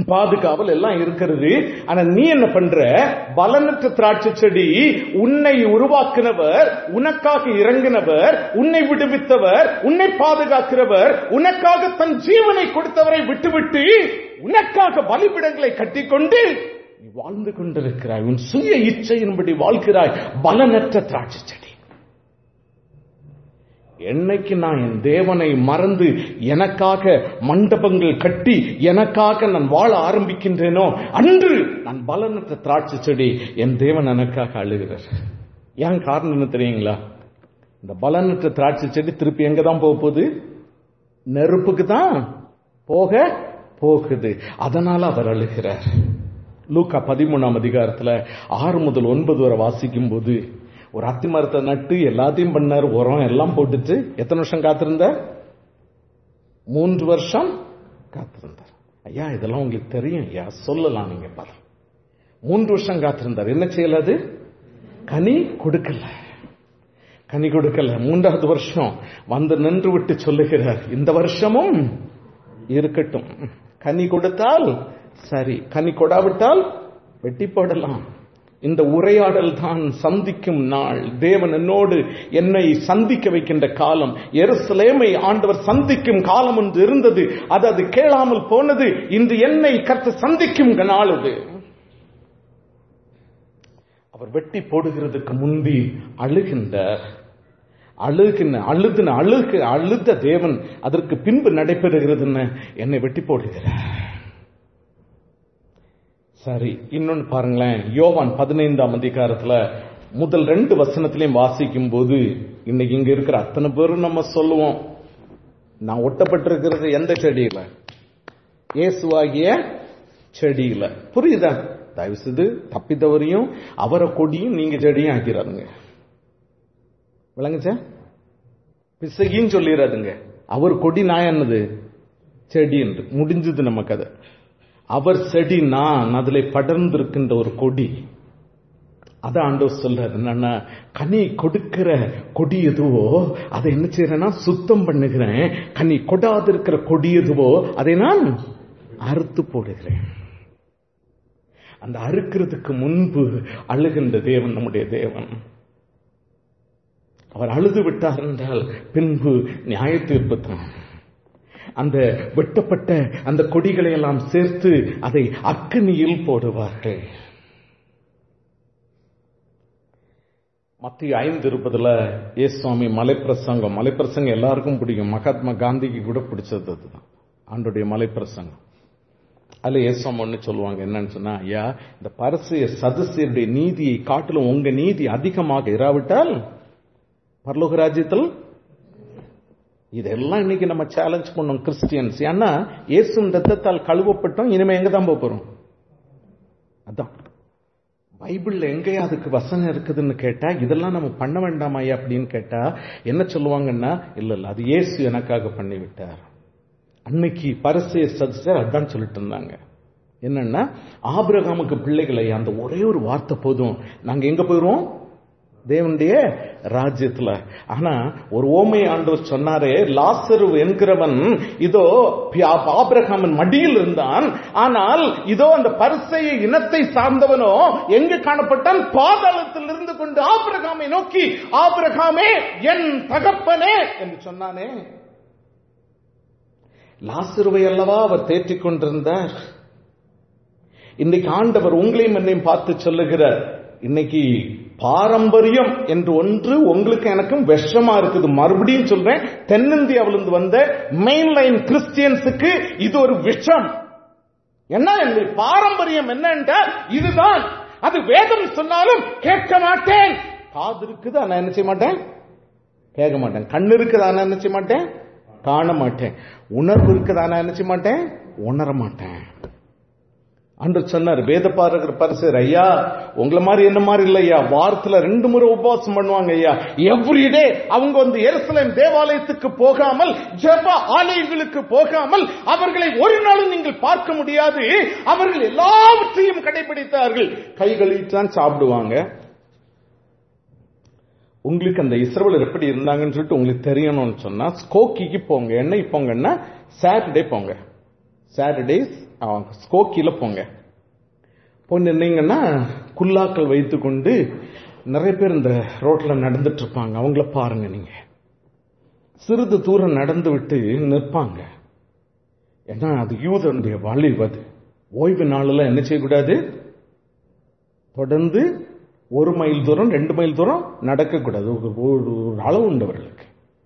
பாதுகாவல் எல்லாம் இருக்கிறது ஆனா நீ என்ன பண்ற பலனற்ற திராட்சை செடி உன்னை உருவாக்குனவர் உனக்காக இறங்கினவர் உன்னை விடுவித்தவர் உன்னை பாதுகாக்கிறவர் உனக்காக தன் ஜீவனை கொடுத்தவரை விட்டுவிட்டு உனக்காக பலிபிடங்களை கட்டிக்கொண்டு நீ வாழ்ந்து கொண்டிருக்கிறாய் உன் சுய இச்சையின்படி வாழ்கிறாய் பலனற்ற திராட்சை செடி என்னைக்கு நான் என் தேவனை மறந்து எனக்காக மண்டபங்கள் கட்டி எனக்காக நான் வாழ ஆரம்பிக்கின்றேனோ அன்று நான் பலனற்ற திராட்சை செடி என் தேவன் எனக்காக அழுகிறார் ஏன் காரணம் என்ன தெரியுங்களா இந்த பலனற்ற திராட்சை செடி திருப்பி எங்க தான் போக போகுது நெருப்புக்கு தான் போக போகுது அதனால அவர் அழுகிறார் லூக்கா பதிமூணாம் அதிகாரத்துல ஆறு முதல் ஒன்பது வரை வாசிக்கும் போது ஒரு அத்தி மரத்தை நட்டு எல்லாத்தையும் பண்ணார் உரம் எல்லாம் போட்டுட்டு எத்தனை வருஷம் காத்திருந்தார் மூன்று வருஷம் காத்திருந்தார் ஐயா இதெல்லாம் உங்களுக்கு தெரியும் ஐயா சொல்லலாம் நீங்க பல மூன்று வருஷம் காத்திருந்தார் என்ன செய்யலாது கனி கொடுக்கல கனி கொடுக்கல மூன்றாவது வருஷம் வந்து நின்று விட்டு சொல்லுகிறார் இந்த வருஷமும் இருக்கட்டும் கனி கொடுத்தால் சரி கனி கொடாவிட்டால் வெட்டி போடலாம் இந்த உரையாடல் தான் சந்திக்கும் நாள் தேவன் என்னோடு என்னை சந்திக்க வைக்கின்ற காலம் எருசலேமை ஆண்டவர் சந்திக்கும் காலம் ஒன்று இருந்தது அது அது கேளாமல் போனது இன்று என்னை கற்று சந்திக்கும் நாள் அது அவர் வெட்டி போடுகிறதுக்கு முன்பி அழுகின்றார் அழுகின அழுதுன அழுகு அழுத தேவன் அதற்கு பின்பு நடைபெறுகிறதுன்னு என்னை வெட்டி போடுகிறார் சரி இன்னொன்னு பாருங்களேன் யோவான் பதினைந்தாம் அதிகாரத்துல முதல் ரெண்டு வசனத்திலையும் வாசிக்கும் போது இன்னைக்கு இங்க இருக்கிற அத்தனை பேரும் நம்ம சொல்லுவோம் நான் ஒட்டப்பட்டிருக்கிறது எந்த செடியில இயேசுவாகிய செடியில புரியுதா தயவு செய்து தப்பித்தவரையும் அவரை கொடியும் நீங்க செடியும் ஆக்கிறாருங்க விளங்குச்சா பிசகின்னு சொல்லிடாதுங்க அவர் கொடி நான் என்னது செடி என்று முடிஞ்சது நம்ம கதை அவர் செடி நான் அதுல படர்ந்திருக்கின்ற ஒரு கொடி அத ஆண்டவர் சொல்றாரு என்னன்னா கனி கொடுக்கிற கொடி எதுவோ அதை என்ன செய்யறேன்னா சுத்தம் பண்ணுகிறேன் கனி கொடாதிருக்கிற கொடி எதுவோ அதை நான் அறுத்து போடுகிறேன் அந்த அறுக்கிறதுக்கு முன்பு அழுகின்ற தேவன் நம்முடைய தேவன் அவர் அழுது விட்டார் என்றால் பின்பு நியாய தீர்ப்பு தான் அந்த வெட்டப்பட்ட அந்த கொடிகளை எல்லாம் சேர்த்து அதை அக்னியில் போடுவார்கள் மத்திய ஐந்து இருப்பதுல ஏசுவாமி மலைப்பிரசங்கம் மலைப்பிரசங்கம் எல்லாருக்கும் பிடிக்கும் மகாத்மா காந்திக்கு கூட பிடிச்சது அதுதான் ஆண்டுடைய மலைப்பிரசங்கம் அதுல ஏசுவாமி ஒண்ணு சொல்லுவாங்க என்னன்னு சொன்னா ஐயா இந்த பரிசு சதசியருடைய நீதியை காட்டிலும் உங்க நீதி அதிகமாக இராவிட்டால் பரலோக ராஜ்யத்தில் இதெல்லாம் இன்னைக்கு நம்ம சேலஞ்ச் பண்ணோம் கிறிஸ்டியன்ஸ் ஏன்னா இயேசுன் ரத்தத்தால் கழுவப்பட்டோம் இனிமே எங்க தான் போறோம் அதான் பைபிள்ல எங்கேயா அதுக்கு வசனம் இருக்குதுன்னு கேட்டா இதெல்லாம் நம்ம பண்ண வேண்டாமாயா அப்படின்னு கேட்டா என்ன சொல்லுவாங்கன்னா இல்ல இல்ல அது இயேசு எனக்காக பண்ணி விட்டார் அன்னைக்கு பரிசைய சதிச்சார் அதான் சொல்லிட்டு இருந்தாங்க என்னன்னா ஆபிரகாமுக்கு பிள்ளைகளை அந்த ஒரே ஒரு வார்த்தை போதும் நாங்க எங்க போயிருவோம் தேவனுடைய ராஜ்யத்துல ஆனா ஒரு ஓமை ஆண்டவர் சொன்னாரே லாசரு என்கிறவன் இதோ ஆபிரகாமன் மடியில் இருந்தான் ஆனால் இதோ அந்த பரிசைய இனத்தை சார்ந்தவனோ எங்க காணப்பட்டான் பாதாளத்தில் இருந்து கொண்டு ஆபிரகாமை நோக்கி ஆபிரகாமே என் தகப்பனே என்று சொன்னானே லாசருவை அல்லவா அவர் தேற்றிக் கொண்டிருந்தார் இன்னைக்கு ஆண்டவர் உங்களையும் என்னையும் பார்த்து சொல்லுகிறார் இன்னைக்கு பாரம்பரியம் என்று ஒன்று உங்களுக்கு எனக்கும் விஷமா இருக்குது மறுபடியும் சொல்றேன் தென்னிந்தியாவிலிருந்து வந்த மெயின் லைன் கிறிஸ்டியன்ஸுக்கு இது ஒரு விஷம் என்ன பாரம்பரியம் என்னன்ற இதுதான் அது வேதம் சொன்னாலும் கேட்க மாட்டேன் காது இருக்குது ஆனா என்ன செய்ய மாட்டேன் கேட்க மாட்டேன் கண்ணு இருக்குது ஆனா என்ன செய்ய மாட்டேன் காண மாட்டேன் உணர்வு இருக்குது ஆனா என்ன செய்ய மாட்டேன் உணர மாட்டேன் அன்று சொன்னார் வேத பாரகர் பரிசர் ஐயா உங்களை மாதிரி என்ன மாதிரி இல்லையா வாரத்துல ரெண்டு முறை உபவாசம் பண்ணுவாங்க ஐயா எவ்ரிடே அவங்க வந்து எருசலேம் தேவாலயத்துக்கு போகாமல் ஜெப ஆலயங்களுக்கு போகாமல் அவர்களை ஒரு நாளும் நீங்கள் பார்க்க முடியாது அவர்கள் எல்லாவற்றையும் கடைபிடித்தார்கள் கைகளில்தான் சாப்பிடுவாங்க உங்களுக்கு அந்த இஸ்ரவலர் எப்படி இருந்தாங்கன்னு சொல்லிட்டு உங்களுக்கு தெரியணும்னு சொன்னா ஸ்கோக்கிக்கு போங்க என்னைக்கு போங்கன்னா சாட்டர்டே போங்க சாட்டர்டேஸ் ஸ்கோக்கில போங்க போய் நின்னீங்கன்னா குல்லாக்கள் வைத்துக்கொண்டு நிறைய பேர் இந்த ரோட்ல நடந்துட்டு இருப்பாங்க அவங்கள பாருங்க நீங்க சிறிது தூரம் நடந்து விட்டு நிற்பாங்க ஏன்னா அது யூதனுடைய வழி அது ஓய்வு நாளில் என்ன செய்யக்கூடாது தொடர்ந்து ஒரு மைல் தூரம் ரெண்டு மைல் தூரம் நடக்கக்கூடாது ஒரு ஒரு அளவு உண்டு அவர்களுக்கு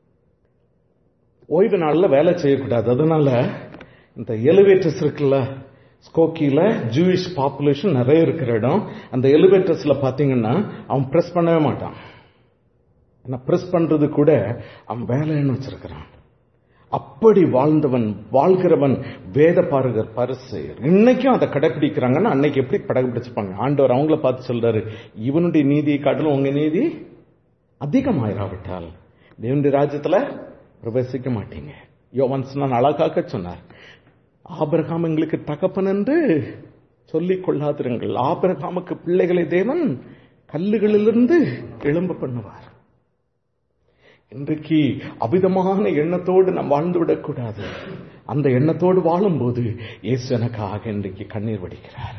ஓய்வு நாளில் வேலை செய்யக்கூடாது அதனால இந்த எலிவேட்டர்ஸ் இருக்குல்ல ஸ்கோக்கியில ஜூயிஷ் பாப்புலேஷன் நிறைய இருக்கிற இடம் அந்த எலிவேட்டர்ஸ்ல பாத்தீங்கன்னா அவன் பிரஸ் பண்ணவே மாட்டான் ஆனா பிரஸ் பண்றது கூட அவன் வேலைன்னு வச்சிருக்கிறான் அப்படி வாழ்ந்தவன் வாழ்கிறவன் வேத பாருகர் பரிசெயர் இன்னைக்கும் அதை கடைபிடிக்கிறாங்கன்னா அன்னைக்கு எப்படி கடைபிடிச்சிருப்பாங்க ஆண்டவர் அவங்கள பார்த்து சொல்றாரு இவனுடைய நீதியை காட்டிலும் உங்க நீதி அதிகமாயிராவிட்டால் தேவனுடைய ராஜ்யத்துல பிரவேசிக்க மாட்டீங்க யோவன்ஸ் நான் அழகாக்க சொன்னார் ஆபிரகாம் எங்களுக்கு தகப்பன் என்று சொல்லிக் கொள்ளாதிருங்கள் ஆபிரகாமுக்கு பிள்ளைகளை தேவன் கல்லுகளிலிருந்து எழும்ப பண்ணுவார் இன்றைக்கு அபிதமான எண்ணத்தோடு நாம் வாழ்ந்து விடக்கூடாது அந்த எண்ணத்தோடு வாழும்போது இயேசு எனக்காக இன்றைக்கு கண்ணீர் வடிக்கிறார்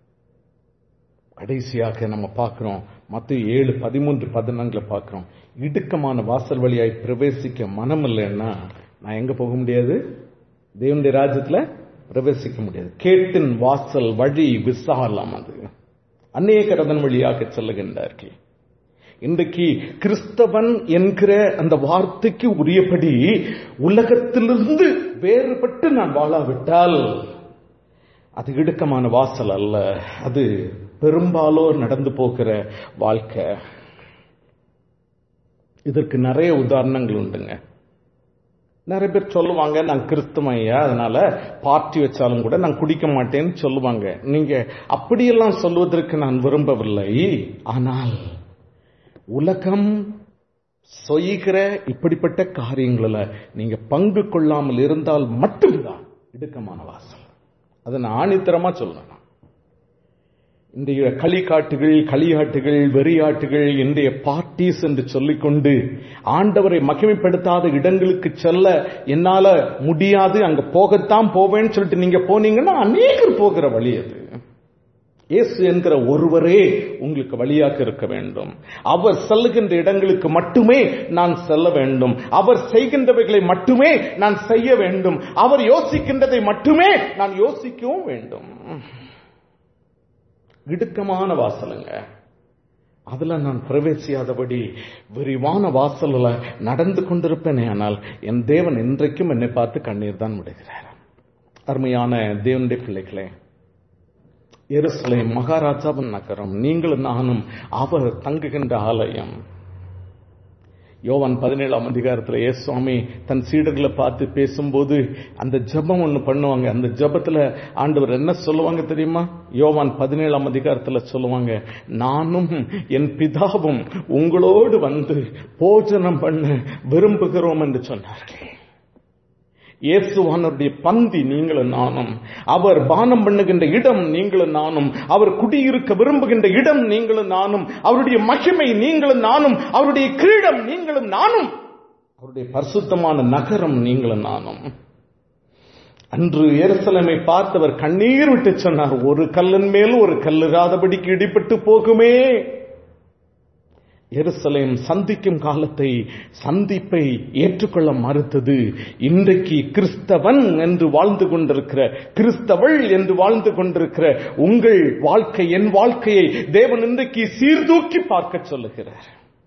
கடைசியாக நம்ம பார்க்கிறோம் மத்த ஏழு பதிமூன்று பதினான்குல பார்க்கிறோம் இடுக்கமான வாசல் வழியாய் பிரவேசிக்க மனம் இல்லைன்னா நான் எங்க போக முடியாது தேவனுடைய ராஜ்யத்துல பிரவேசிக்க முடியாது கேட்டின் வாசல் வழி விசாலம் அது அநேகர் அதன் வழியாக செல்லுகின்றார்கள் இன்றைக்கு கிறிஸ்தவன் என்கிற அந்த வார்த்தைக்கு உரியபடி உலகத்திலிருந்து வேறுபட்டு நான் வாழாவிட்டால் அது இடுக்கமான வாசல் அல்ல அது பெரும்பாலோர் நடந்து போகிற வாழ்க்கை இதற்கு நிறைய உதாரணங்கள் உண்டுங்க நிறைய பேர் சொல்லுவாங்க நான் கிறிஸ்தமையா அதனால பார்ட்டி வச்சாலும் கூட நான் குடிக்க மாட்டேன்னு சொல்லுவாங்க நீங்க அப்படியெல்லாம் சொல்வதற்கு நான் விரும்பவில்லை ஆனால் உலகம் சொய்கிற இப்படிப்பட்ட காரியங்களில் நீங்க பங்கு கொள்ளாமல் இருந்தால் மட்டும்தான் இடுக்கமான வாசல் அதை நான் ஆணித்தரமா சொல்லணும் இன்றைய களிக்காட்டுகள் களியாட்டுகள் வெறியாட்டுகள் இன்றைய பார்ட்டிஸ் என்று சொல்லிக்கொண்டு ஆண்டவரை மகிமைப்படுத்தாத இடங்களுக்கு செல்ல என்னால முடியாது அங்க போகத்தான் போவேன்னு சொல்லிட்டு நீங்க போனீங்கன்னா அநேகர் போகிற வழி அது இயேசு என்கிற ஒருவரே உங்களுக்கு வழியாக இருக்க வேண்டும் அவர் செல்லுகின்ற இடங்களுக்கு மட்டுமே நான் செல்ல வேண்டும் அவர் செய்கின்றவைகளை மட்டுமே நான் செய்ய வேண்டும் அவர் யோசிக்கின்றதை மட்டுமே நான் யோசிக்கவும் வேண்டும் இடுக்கமான வாசலுங்க அதுல நான் பிரவேசியாதபடி விரிவான வாசல்ல நடந்து கொண்டிருப்பேனே ஆனால் என் தேவன் இன்றைக்கும் என்னை பார்த்து கண்ணீர் தான் விடுகிறார் அருமையான தேவனுடைய பிள்ளைகளே எருசலேம் மகாராஜாவின் நகரம் நீங்களும் நானும் அவர் தங்குகின்ற ஆலயம் யோவான் பதினேழாம் அதிகாரத்தில் ஏ சுவாமி தன் சீடர்களை பார்த்து பேசும்போது அந்த ஜபம் ஒன்று பண்ணுவாங்க அந்த ஜபத்துல ஆண்டவர் என்ன சொல்லுவாங்க தெரியுமா யோவான் பதினேழாம் அதிகாரத்தில் சொல்லுவாங்க நானும் என் பிதாவும் உங்களோடு வந்து போஜனம் பண்ண விரும்புகிறோம் என்று சொன்னார்கள் இயேசுவானருடைய பந்தி நீங்களும் நானும் அவர் பானம் பண்ணுகின்ற இடம் நீங்களும் நானும் அவர் குடியிருக்க விரும்புகின்ற இடம் நீங்களும் நானும் அவருடைய மகிமை நீங்களும் நானும் அவருடைய கிரீடம் நீங்களும் நானும் அவருடைய பரிசுத்தமான நகரம் நீங்களும் நானும் அன்று எருசலமை பார்த்தவர் கண்ணீர் விட்டு சொன்னார் ஒரு கல்லின் மேல் ஒரு கல்லுராதபடிக்கு இடிபட்டு போகுமே எருசலேம் சந்திக்கும் காலத்தை சந்திப்பை ஏற்றுக்கொள்ள மறுத்தது இன்றைக்கு கிறிஸ்தவன் என்று வாழ்ந்து கொண்டிருக்கிற கிறிஸ்தவள் என்று வாழ்ந்து கொண்டிருக்கிற உங்கள் வாழ்க்கை என் வாழ்க்கையை தேவன் இன்றைக்கு சீர்தூக்கி பார்க்க சொல்லுகிறார்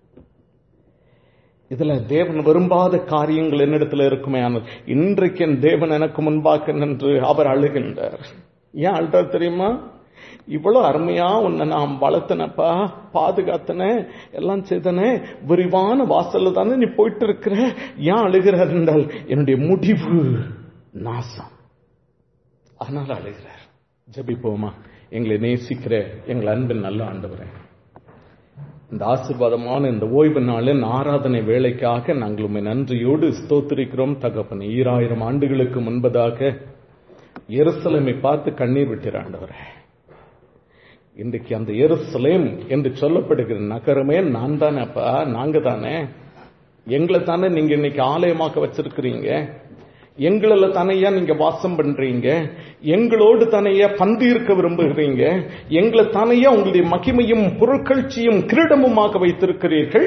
இதுல தேவன் விரும்பாத காரியங்கள் என்னிடத்துல இருக்குமே ஆனால் இன்றைக்கு என் தேவன் எனக்கு முன்பாக நின்று அவர் அழுகின்றார் ஏன் அழுறார் தெரியுமா இவ்வளவு அருமையா உன்னை நான் வளர்த்தனப்பா பாதுகாத்தன எல்லாம் செய்தன விரிவான வாசல்ல தானே நீ போயிட்டு இருக்கிற ஏன் அழுகிறார் என்றால் என்னுடைய முடிவு நாசம் அதனால அழுகிறார் ஜபிப்போமா எங்களை நேசிக்கிற எங்கள் அன்பின் நல்ல ஆண்டவரே இந்த ஆசிர்வாதமான இந்த ஓய்வு நாளின் ஆராதனை வேலைக்காக நாங்கள் உண்மை நன்றியோடு ஸ்தோத்திரிக்கிறோம் தகப்பன் ஈராயிரம் ஆண்டுகளுக்கு முன்பதாக எருசலேமை பார்த்து கண்ணீர் விட்டிற ஆண்டவரே இன்றைக்கு அந்த எருசலேம் என்று சொல்லப்படுகிற நகரமே நான் தானேப்பா நாங்க தானே எங்களை தானே நீங்க இன்னைக்கு ஆலயமாக்க வச்சிருக்கிறீங்க எங்கள தனையா நீங்க வாசம் பண்றீங்க எங்களோடு தனையா பந்து இருக்க விரும்புகிறீங்க எங்களை தனையா உங்களுடைய மகிமையும் பொருட்கழ்ச்சியும் கிரீடமுமாக வைத்திருக்கிறீர்கள்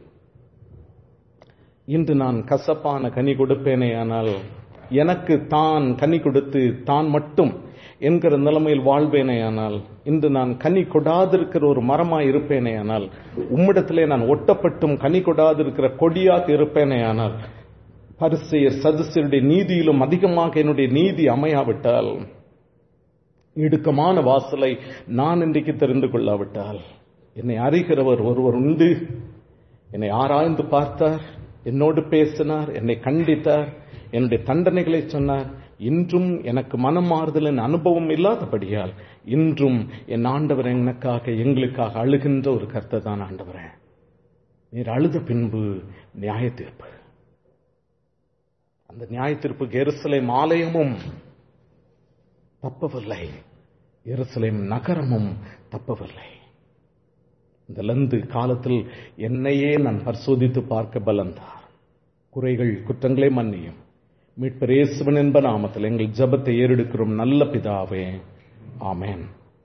இன்று நான் கசப்பான கனி கொடுப்பேனே ஆனால் எனக்கு தான் கனி கொடுத்து தான் மட்டும் என்கிற நிலைமையில் வாழ்வேனே ஆனால் இன்று நான் கனி கொடாதிருக்கிற ஒரு மரமாய் இருப்பேனே ஆனால் உம்மிடத்திலே நான் ஒட்டப்பட்டும் கனி கொடாதிருக்கிற கொடியாக இருப்பேனே ஆனால் பரிசெயர் சதுசருடைய நீதியிலும் அதிகமாக என்னுடைய நீதி அமையாவிட்டால் இடுக்கமான வாசலை நான் இன்றைக்கு தெரிந்து கொள்ளாவிட்டால் என்னை அறிகிறவர் ஒருவர் உண்டு என்னை ஆராய்ந்து பார்த்தார் என்னோடு பேசினார் என்னை கண்டித்தார் என்னுடைய தண்டனைகளை சொன்னார் இன்றும் எனக்கு மனமாறுதலின் அனுபவம் இல்லாதபடியால் இன்றும் என் ஆண்டவர் எனக்காக எங்களுக்காக அழுகின்ற ஒரு கருத்தை தான் ஆண்டவரே நீர் அழுத பின்பு நியாய தீர்ப்பு அந்த நியாய தீர்ப்புக்கு எருசலேம் ஆலயமும் தப்பவில்லை எருசலேம் நகரமும் தப்பவில்லை இந்த லந்து காலத்தில் என்னையே நான் பரிசோதித்து பார்க்க பலந்தார் குறைகள் குற்றங்களே மன்னியும் மீட்பரேசுவன் என்ப நாமத்தில் எங்கள் ஜபத்தை ஏறெடுக்கிறோம் நல்ல பிதாவே ஆமேன்